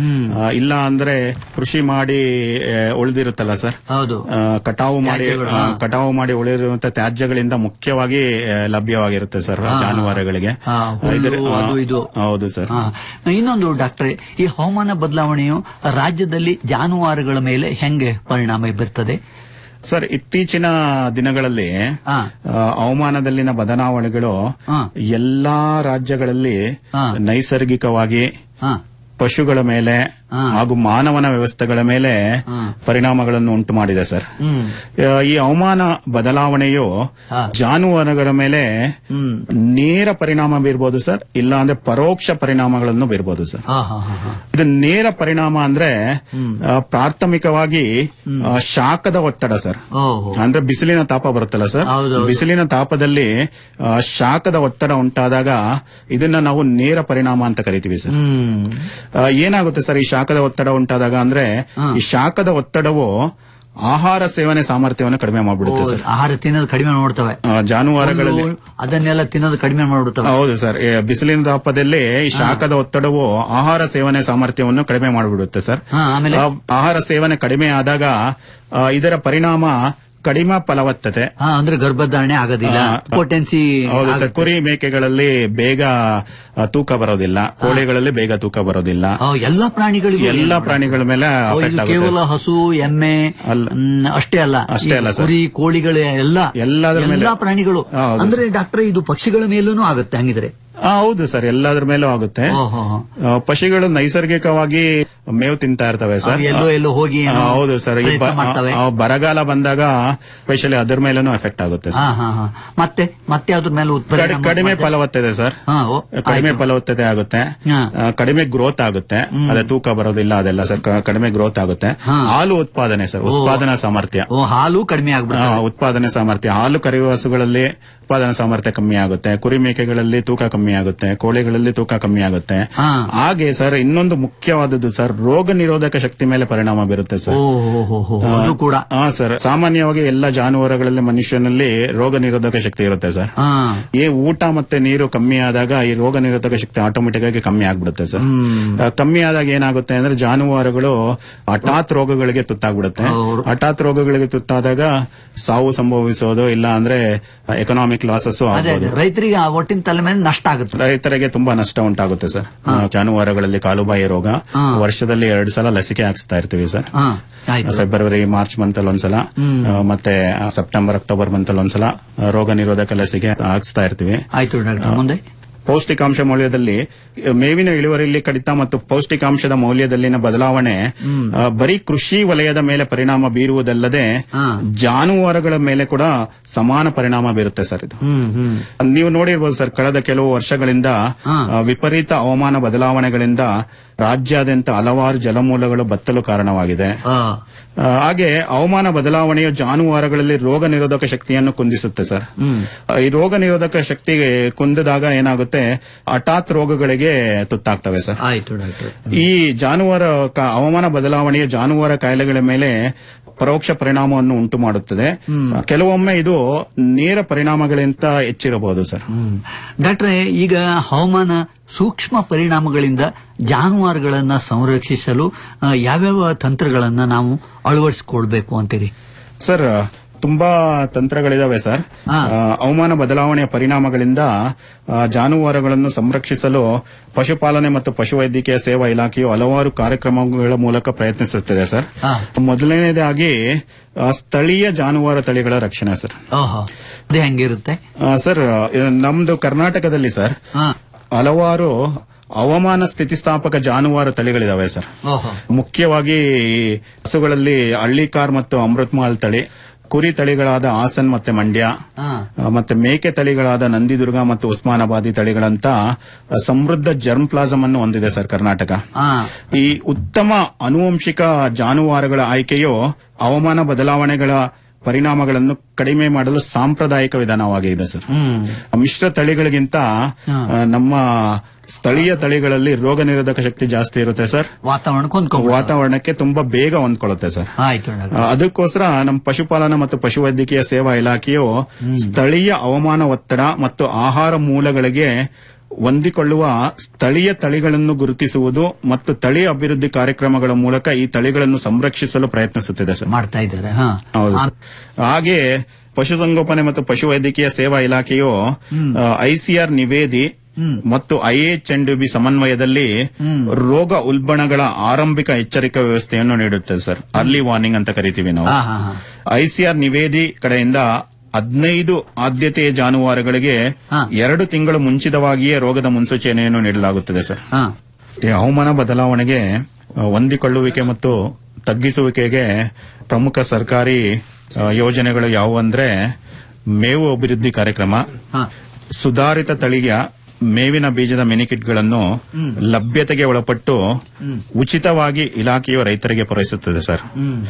ಆ, ಇಲ್ಲ ಅಂದ್ರೆ ಕೃಷಿ ಮಾಡಿ ಆ, ಉಳಿದಿರುತ್ತಲ್ಲ ಸರ್
ಹೌದು
ಆ, ಕಟಾವು ಮಾಡಿ
ತ್ಯಾಜ್ಯಗಳು,
ಆ,
ಹಾ.
ಕಟಾವು ಮಾಡಿ ಉಳಿದಿರುವಂತಹ ತ್ಯಾಜ್ಯಗಳಿಂದ ಮುಖ್ಯವಾಗಿ ಆ, ಲಭ್ಯವಾಗಿರುತ್ತೆ ಸರ್
ಹಾ.
ಜಾನುವಾರುಗಳಿಗೆ
ಹಾ, ಹುಲ್ಲು,
ಇದರ- ಆ,
ಅದು ಇದು.
ಹೌದು ಸರ್
ಹಾ. ಇನ್ನೊಂದು ಡಾಕ್ಟ್ರೆ ಈ ಹವಾಮಾನ ಬದಲಾವಣೆಯು ರಾಜ್ಯದಲ್ಲಿ ಜಾನುವಾರುಗಳ ಮೇಲೆ ಹೆಂಗೆ ಪರಿಣಾಮ ಬೀರ್ತದೆ
ಸರ್ ಇತ್ತೀಚಿನ ದಿನಗಳಲ್ಲಿ
ಹಾ.
ಆ, ಹವಾಮಾನದಲ್ಲಿನ ಬದಲಾವಣೆಗಳು
ಹಾ.
ಎಲ್ಲಾ ರಾಜ್ಯಗಳಲ್ಲಿ
ಹಾ.
ನೈಸರ್ಗಿಕವಾಗಿ
ಹಾ
ಪಶುಗಳ ಮೇಲೆ
ಹಾ.
ಹಾಗೂ ಮಾನವನ ವ್ಯವಸ್ಥೆಗಳ ಮೇಲೆ
ಹಾ.
ಪರಿಣಾಮಗಳನ್ನು ಉಂಟು ಮಾಡಿದೆ ಸರ್
ಹ್ಮ್
ಆ, ಈ ಹವಾಮಾನ ಬದಲಾವಣೆಯು
ಹಾ.
ಜಾನುವಾರುಗಳ ಮೇಲೆ
ಹ್ಮ್.
ನೇರ ಪರಿಣಾಮ ಬೀರ್ಬೋದು ಸರ್ ಇಲ್ಲ ಅಂದ್ರೆ ಪರೋಕ್ಷ ಪರಿಣಾಮಗಳನ್ನು ಬೀರ್ಬೋದು ಸರ್
ಹಾ ಹಾ ಹಾ ಹಾ
ಇದು ನೇರ ಪರಿಣಾಮ ಅಂದ್ರೆ ಆ, ಪ್ರಾಥಮಿಕವಾಗಿ ಆ, ಶಾಖದ ಒತ್ತಡ ಸರ್
ಓಹೋ
ಅಂದ್ರೆ ಬಿಸಿಲಿನ ತಾಪ ಬರುತ್ತಲ್ಲ ಸರ್
ಹೌದೌದು.
ಬಿಸಿಲಿನ ತಾಪದಲ್ಲಿ ಆ, ಶಾಖದ ಒತ್ತಡ ಉಂಟಾದಾಗ ಇದನ್ನ ನಾವು ನೇರ ಪರಿಣಾಮ ಅಂತ ಕರಿತೀವಿ ಸರ್
ಹ್ಮ್
ಆ, ಏನಾಗುತ್ತೆ ಸರ್ ಈ ಶಾಖದ ಒತ್ತಡ ಉಂಟಾದಾಗ ಅಂದ್ರೆ
ಹಾ.
ಈ ಶಾಖದ ಒತ್ತಡವು ಆಹಾರ ಸೇವನೆ ಸಾಮರ್ಥ್ಯವನ್ನು ಕಡಿಮೆ ಮಾಡ್ಬಿಡುತ್ತೆ
ಓ,
ಸರ್
ಆಹಾರ ತಿನ್ನೋದು ಕಡಿಮೆ ಮಾಡ್ಬಿಡ್ತವೆ
ಆ, ಜಾನುವಾರುಗಳಲ್ಲಿ
ಹುಲ್ಲು, ಅದನ್ನೆಲ್ಲ ತಿನ್ನೋದು ಕಡಿಮೆ ಮಾಡ್ಬಿಡ್ತವೆ
ಹೌದು ಸರ್ ಈ ಬಿಸಿಲಿನ ತಾಪದಲ್ಲಿ ಈ ಶಾಖದ ಒತ್ತಡವು ಆಹಾರ ಸೇವನೆ ಸಾಮರ್ಥ್ಯವನ್ನು ಕಡಿಮೆ ಮಾಡಿಬಿಡುತ್ತೆ ಸರ್
ಹಾ, ಆಮೇಲೆ?
ಆ, ಆಹಾರ ಸೇವನೆ ಕಡಿಮೆ ಆದಾಗ ಆ, ಇದರ ಪರಿಣಾಮ ಕಡಿಮೆ ಫಲವತ್ತತೆ
ಹಾ ಅಂದ್ರೆ ಗರ್ಭಧಾರಣೆ ಆಗೋದಿಲ್ಲ
ಆ,
ಪೊಟೆನ್ಸಿ
ಹೌದು ಸರ್ ಕುರಿ ಮೇಕೆಗಳಲ್ಲಿ ಬೇಗ ಆ, ತೂಕ ಬರೋದಿಲ್ಲ ಕೋಳಿಗಳಲ್ಲಿ ಬೇಗ ತೂಕ ಬರೋದಿಲ್ಲ
ಎಲ್ಲಾ ಪ್ರಾಣಿಗಳಿಗೂ
ಎಲ್ಲಾ ಪ್ರಾಣಿಗಳ ಮೇಲೆ
ಓ,
affect
ಇದು
ಆಗುತ್ತೆ.
ಕೇವಲ ಹಸು ಎಮ್ಮೆ
ಅಲ್ಲ.
ಮ್, ಅಷ್ಟೇ ಅಲ್ಲ
ಅಷ್ಟೇ
ಈ
ಅಲ್ಲ ಸರ್.
ಕುರಿ ಕೋಳಿಗಳು ಎಲ್ಲ
ಎಲ್ಲದರ ಮೇಲೆ.
ಎಲ್ಲಾ ಪ್ರಾಣಿಗಳು
ಹೌದು
ಅಂದ್ರೆ ಡಾಕ್ಟರ್ ಇದು ಪಕ್ಷಿಗಳ ಮೇಲೂ ಆಗುತ್ತೆ ಹಂಗಿದ್ರೆ
ಆ, ಹೌದು ಸರ್ ಎಲ್ಲದ್ರ ಮೇಲೂ ಆಗುತ್ತೆ
ಓಹೋ
ಆ, ಪಶುಗಳು ನೈಸರ್ಗಿಕವಾಗಿ ಮೇವು ತಿಂತಾ ಇರ್ತವೆ ಸರ್
ಅವು ಎಲ್ಲೋ ಎಲ್ಲೋ ಹೋಗಿ ಏನೋ
ಆ, ಹೌದು ಸರ್ ಈ ಬ-
ಪ್ರಯತ್ನ ಮಾಡ್ತವೆ.
ಆ, ಬರಗಾಲ ಬಂದಾಗ ಸ್ಪೆಷಲಿ ಅದ್ರ ಮೇಲೂ ಎಫೆಕ್ಟ್ ಆಗುತ್ತೆ
ಹಾ
ಸರ್
ಹಾ ಹಾ ಮತ್ತೆ ಮತ್ತೆ ಅದ್ರ ಮೇಲೆ
ಕಡಿ-
ಉತ್ಪನ್ನ
ಕಡಿಮೆ ಫಲವತ್ತತೆ ಸರ್
ಹಾ, ಓ,
ಕಡಿಮೆ
ಆಯ್ತು.
ಫಲವತ್ತತೆ ಆಗುತ್ತೆ
ಹಾ.
ಆ, ಕಡಿಮೆ ಗ್ರೋತ್ ಆಗುತ್ತೆ ಅದೇ ತೂಕ ಬರೋದಿಲ್ಲ ಅದೆಲ್ಲ ಸರ್ ಕ- ಕಡಿಮೆ ಗ್ರೋತ್ ಆಗುತ್ತೆ
ಹಾ.
ಹಾಲು ಉತ್ಪಾದನೆ ಸರ್
ಓ.
ಉತ್ಪಾದನಾ ಸಾಮರ್ಥ್ಯ
ಓ ಹಾಲು ಕಡಿಮೆ
ಆ,
ಆಗ್ಬಿಡುತ್ತೆ
ಉತ್ಪಾದನೆ ಸಾಮರ್ಥ್ಯ ಹಾಲು ಕರೆಯುವ ಹಸುಗಳಲ್ಲಿ ಉತ್ಪಾದನಾ ಸಾಮರ್ಥ್ಯ ಕಮ್ಮಿ ಆಗುತ್ತೆ ಕುರಿ ಮೇಕೆಗಳಲ್ಲಿ ತೂಕ ಕಮ್ಮಿ ಆಗುತ್ತೆ ಕೋಳಿಗಳಲ್ಲಿ ತೂಕ ಕಮ್ಮಿ ಆಗುತ್ತೆ
ಹಾ.
ಹಾಗೆ ಸರ್ ಇನ್ನೊಂದು ಮುಖ್ಯವಾದದ್ದು ಸರ್ ರೋಗ ನಿರೋಧಕ ಶಕ್ತಿ ಮೇಲೆ ಪರಿಣಾಮ ಬೀರುತ್ತೆ ಸರ್
ಓ ಹೋ, ಹೋ, ಹೋ, ಅದು ಕೂಡ
ಹಾ ಸರ್ ಸಾಮಾನ್ಯವಾಗಿ ಎಲ್ಲ ಜಾನುವಾರುಗಳಲ್ಲಿ ಮನುಷ್ಯನಲ್ಲಿ ರೋಗ ನಿರೋಧಕ ಶಕ್ತಿ ಇರುತ್ತೆ ಸರ್
ಹಾ
ಈ ಊಟ ಮತ್ತೆ ನೀರು ಕಮ್ಮಿ ಆದಾಗ ಈ ರೋಗ ನಿರೋಧಕ ಶಕ್ತಿ ಆಟೋಮೆಟಿಕ್ ಆಗಿ ಕಮ್ಮಿ ಆಗ್ಬಿಡುತ್ತೆ ಸರ್ ಆ, ಕಮ್ಮಿ ಆದಾಗ ಏನಾಗುತ್ತೆ ಅಂದ್ರೆ ಜಾನುವಾರುಗಳು ಹಠಾತ್ ರೋಗಗಳಿಗೆ ತುತ್ತಾಗ್ಬಿಡುತ್ತೆ
ಹೌದು.
ಹಠಾತ್ ರೋಗಗಳಿಗೆ ತುತ್ತಾದಾಗ ಸಾವು ಸಂಭವಿಸೋದು ಇಲ್ಲ ಅಂದ್ರೆ ಎಕನಾಮಿಕ್ ಲಾಸಸ್
ಅದೇ
ಆಗ್ಬೋದು
ಅದೇ ರೈತರಿಗೆ ಆ ಒಟ್ಟಿನ ತಲೆ ಮೇಲೆ ನಷ್ಟ ಆಗುತ್ತೆ
ರೈತರಿಗೆ ತುಂಬಾ ನಷ್ಟ ಉಂಟಾಗುತ್ತೆ ಸರ್ ಆ, ಜಾನುವಾರುಗಳಲ್ಲಿ ಕಾಲುಬಾಯಿ ರೋಗ
ಹಾ.
ವರ್ಷದಲ್ಲಿ ಎರಡು ಸಲ ಲಸಿಕೆ ಹಾಕ್ಸ್ತಾ ಇರ್ತೀವಿ ಸರ್
ಹಾ ಆಯ್ತು
ಫೆಬ್ರವರಿ ಮಾರ್ಚ್ ಮಂತ್ ಅಲ್ಲಿ ಒಂದ್ಸಲ ಆ, ಮತ್ತೆ ಆ, ಸೆಪ್ಟೆಂಬರ್ ಅಕ್ಟೋಬರ್ ಮಂತ್ ಅಲ್ಲಿ ಒಂದ್ಸಲ ಆ, ರೋಗ ನಿರೋಧಕ ಲಸಿಕೆ ಹಾಕ್ಸ್ತಾ ಇರ್ತೀವಿ
ಆಯ್ತು ಡಾಕ್ಟರ್ ಮುಂದೆ
ಪೌಷ್ಟಿಕಾಂಶ ಮೌಲ್ಯದಲ್ಲಿ ಆ, ಮೇವಿನ ಇಳುವರಿಯಲ್ಲಿ ಕಡಿತ ಮತ್ತು ಪೌಷ್ಟಿಕಾಂಶದ ಮೌಲ್ಯದಲ್ಲಿನ ಬದಲಾವಣೆ ಆ, ಬರೀ ಕೃಷಿ ವಲಯದ ಮೇಲೆ ಪರಿಣಾಮ ಬೀರುವುದಲ್ಲದೆ
ಹಾ.
ಜಾನುವಾರುಗಳ ಮೇಲೆ ಕೂಡ ಸಮಾನ ಪರಿಣಾಮ ಬೀರುತ್ತೆ ಸರ್ ಇದು
ಹ್ಮ್ ಹ್ಮ್
ನೀವು ನೋಡಿರ್ಬೋದು ಸರ್ ಕಳೆದ ಕೆಲವು ವರ್ಷಗಳಿಂದ
ಹಾ.
ಆ, ವಿಪರೀತ ಹವಾಮಾನ ಬದಲಾವಣೆಗಳಿಂದ ರಾಜ್ಯಾದ್ಯಂತ ಹಲವಾರು ಜಲಮೂಲಗಳು ಬತ್ತಲು ಕಾರಣವಾಗಿದೆ
ಆ,
ಆ, ಹಾಗೆ ಹವಾಮಾನ ಬದಲಾವಣೆಯು ಜಾನುವಾರುಗಳಲ್ಲಿ ರೋಗ ನಿರೋಧಕ ಶಕ್ತಿಯನ್ನು ಕುಂದಿಸುತ್ತೆ ಸರ್ ಆ, ಈ ರೋಗ ನಿರೋಧಕ ಶಕ್ತಿಗೆ ಕುಂದಿದಾಗ ಏನಾಗುತ್ತೆ ಹಠಾತ್ ರೋಗಗಳಿಗೆ ತುತ್ತಾಗ್ತವೆ ಸರ್
ಆಯ್ತು ಡಾಕ್ಟರ್
ಈ ಜಾನುವಾರ ಕ- ಹವಾಮಾನ ಬದಲಾವಣೆಯ ಜಾನುವಾರ ಕಾಯಿಲೆಗಳ ಮೇಲೆ ಪರೋಕ್ಷ ಪರಿಣಾಮವನ್ನು ಉಂಟು ಮಾಡುತ್ತದೆ ಕೆಲವೊಮ್ಮೆ ಇದು ನೇರ ಪರಿಣಾಮಗಳಿಂತ ಹೆಚ್ಚಿರಬಹುದು ಸರ್
ಹ್ಮ್. ಡಾಕ್ಟ್ರೆ ಈಗ ಹವಾಮಾನ ಸೂಕ್ಷ್ಮ ಪರಿಣಾಮಗಳಿಂದ ಜಾನುವಾರುಗಳನ್ನ ಸಂರಕ್ಷಿಸಲು ಆ, ಯಾವ್ಯಾವ ತಂತ್ರಗಳನ್ನ ನಾವು ಅಳವಡಿಸಿಕೊಳ್ಬೇಕು ಅಂತೀರಿ
ಸರ್ ತುಂಬಾ ತಂತ್ರಗಳಿದಾವೆ ಸರ್
ಹಾ.
ಆ, ಹವಾಮಾನ ಬದಲಾವಣೆಯ ಪರಿಣಾಮಗಳಿಂದ ಆ, ಜಾನುವಾರುಗಳನ್ನು ಸಂರಕ್ಷಿಸಲು ಪಶುಪಾಲನೆ ಮತ್ತು ಪಶುವೈದ್ಯಕೀಯ ಸೇವಾ ಇಲಾಖೆಯು ಹಲವಾರು ಕಾರ್ಯಕ್ರಮಗಳ ಮೂಲಕ ಪ್ರಯತ್ನಿಸುತ್ತಿದೆ ಸರ್
ಹಾ.
ಮೊದಲನೇದಾಗಿ ಆ, ಸ್ಥಳೀಯ ಜಾನುವಾರು ತಳಿಗಳ ರಕ್ಷಣೆ ಸರ್
ಓಹೋ ಅದೇ ಹೆಂಗಿರುತ್ತೆ
ಆ, ಸರ್ ಆ, ನಮ್ದು ಕರ್ನಾಟಕದಲ್ಲಿ ಸರ್
ಹಾ
ಹಲವಾರು ಹವಾಮಾನ ಸ್ಥಿತಿಸ್ಥಾಪಕ ಜಾನುವಾರು ತಳಿಗಳಿದಾವೆ ಸರ್
ಓಹೋ
ಮುಖ್ಯವಾಗಿ ಈ ಹಸುಗಳಲ್ಲಿ ಹಳ್ಳಿಕಾರ್ ಮತ್ತು ಅಮೃತ್ಮಾಲ್ ತಳಿ ಕುರಿ ತಳಿಗಳಾದ ಹಾಸನ್ ಮತ್ತೆ ಮಂಡ್ಯ
ಹಾ
ಆ, ಮತ್ತೆ ಮೇಕೆ ತಳಿಗಳಾದ ನಂದಿದುರ್ಗ ಮತ್ತು ಉಸ್ಮಾನಾಬಾದಿ ತಳಿಗಳಂತ ಆ, ಸಮೃದ್ಧ ಜರ್ಮ್ ಪ್ಲಾಸಮ್ ಅನ್ನು ಹೊಂದಿದೆ ಸರ್ ಕರ್ನಾಟಕ
ಹಾ
ಈ ಉತ್ತಮ ಆನುವಂಶಿಕ ಜಾನುವಾರುಗಳ ಆಯ್ಕೆಯು ಹವಾಮಾನ ಬದಲಾವಣೆಗಳ ಪರಿಣಾಮಗಳನ್ನು ಕಡಿಮೆ ಮಾಡಲು ಸಾಂಪ್ರದಾಯಿಕ ವಿಧಾನವಾಗಿದೆ ಸರ್
ಹ್ಮ್
ಮಿಶ್ರ ತಳಿಗಳಿಗಿಂತ ಆ, ನಮ್ಮ ಸ್ಥಳೀಯ ತಳಿಗಳಲ್ಲಿ ರೋಗ ನಿರೋಧಕ ಶಕ್ತಿ ಜಾಸ್ತಿ ಇರುತ್ತೆ ಸರ್
ವಾತಾವರಣಕ್ಕೆ ಹೊಂದ್ಕೊಂಡ್ಬಿಡ
ವಾತಾವರಣಕ್ಕೆ ತುಂಬಾ ಬೇಗ ಹೊಂದ್ಕೊಳ್ಳುತ್ತೆ ಸರ್
ಆಯ್ತು ಡಾಕ್ಟರ್
ಆ, ಅದಕ್ಕೋಸ್ಕರ ನಮ್ಮ ಪಶುಪಾಲನಾ ಮತ್ತು ಪಶುವೈದ್ಯಕೀಯ ಸೇವಾ ಇಲಾಖೆಯು ಸ್ಥಳೀಯ ಹವಾಮಾನ ಒತ್ತಡ ಮತ್ತು ಆಹಾರ ಮೂಲಗಳಿಗೆ ಹೊಂದಿಕೊಳ್ಳುವ ಸ್ಥಳೀಯ ತಳಿಗಳನ್ನು ಗುರುತಿಸುವುದು ಮತ್ತು ತಳಿ ಅಭಿವೃದ್ಧಿ ಕಾರ್ಯಕ್ರಮಗಳ ಮೂಲಕ ಈ ತಳಿಗಳನ್ನು ಸಂರಕ್ಷಿಸಲು ಪ್ರಯತ್ನಿಸುತ್ತಿದೆ ಸರ್
ಮಾಡ್ತಾ ಇದ್ದಾರೆ ಹಾ
ಹೌದು ಸರ್. ಹಾಗೆ ಪಶುಸಂಗೋಪನೆ ಮತ್ತು ಪಶುವೈದ್ಯಕೀಯ ಸೇವಾ ಇಲಾಖೆಯು ಐಸಿಆರ್ ನಿವೇದಿ ಮತ್ತು ಐಎಚ್ ಅಂಡ್ ಬಿ ಸಮನ್ವಯದಲ್ಲಿ ರೋಗ ಉಲ್ಬಣಗಳ ಆರಂಭಿಕ ಎಚ್ಚರಿಕಾ ವ್ಯವಸ್ಥೆಯನ್ನು ನೀಡುತ್ತದೆ ಸರ್ ಅರ್ಲಿ ವಾರ್ನಿಂಗ್ ಅಂತ ಕರಿತೀವಿ ನಾವು
ಹಾ ಹಾ ಹಾ
ಐಸಿಆರ್ ನಿವೇದಿ ಕಡೆಯಿಂದ ಹದಿನೈದು ಆದ್ಯತೆಯ ಜಾನುವಾರುಗಳಿಗೆ
ಹಾ.
ಎರಡು ತಿಂಗಳು ಮುಂಚಿತವಾಗಿಯೇ ರೋಗದ ಮುನ್ಸೂಚನೆಯನ್ನು ನೀಡಲಾಗುತ್ತದೆ ಸರ್
ಹಾ
ಈ ಹವಾಮಾನ ಬದಲಾವಣೆಗೆ ಆ, ಹೊಂದಿಕೊಳ್ಳುವಿಕೆ ಮತ್ತು ತಗ್ಗಿಸುವಿಕೆಗೆ ಪ್ರಮುಖ ಸರ್ಕಾರಿ ಆ, ಯೋಜನೆಗಳು ಯಾವುವಂದ್ರೆ ಮೇವು ಅಭಿವೃದ್ಧಿ ಕಾರ್ಯಕ್ರಮ
ಹಾ
ಸುಧಾರಿತ ತಳಿಯ ಮೇವಿನ ಬೀಜದ ಮಿನಿಕಿಟ್ಗಳನ್ನು ಲಭ್ಯತೆಗೆ ಒಳಪಟ್ಟು ಉಚಿತವಾಗಿ ಇಲಾಖೆಯು ರೈತರಿಗೆ ಪೂರೈಸುತ್ತದೆ ಸರ್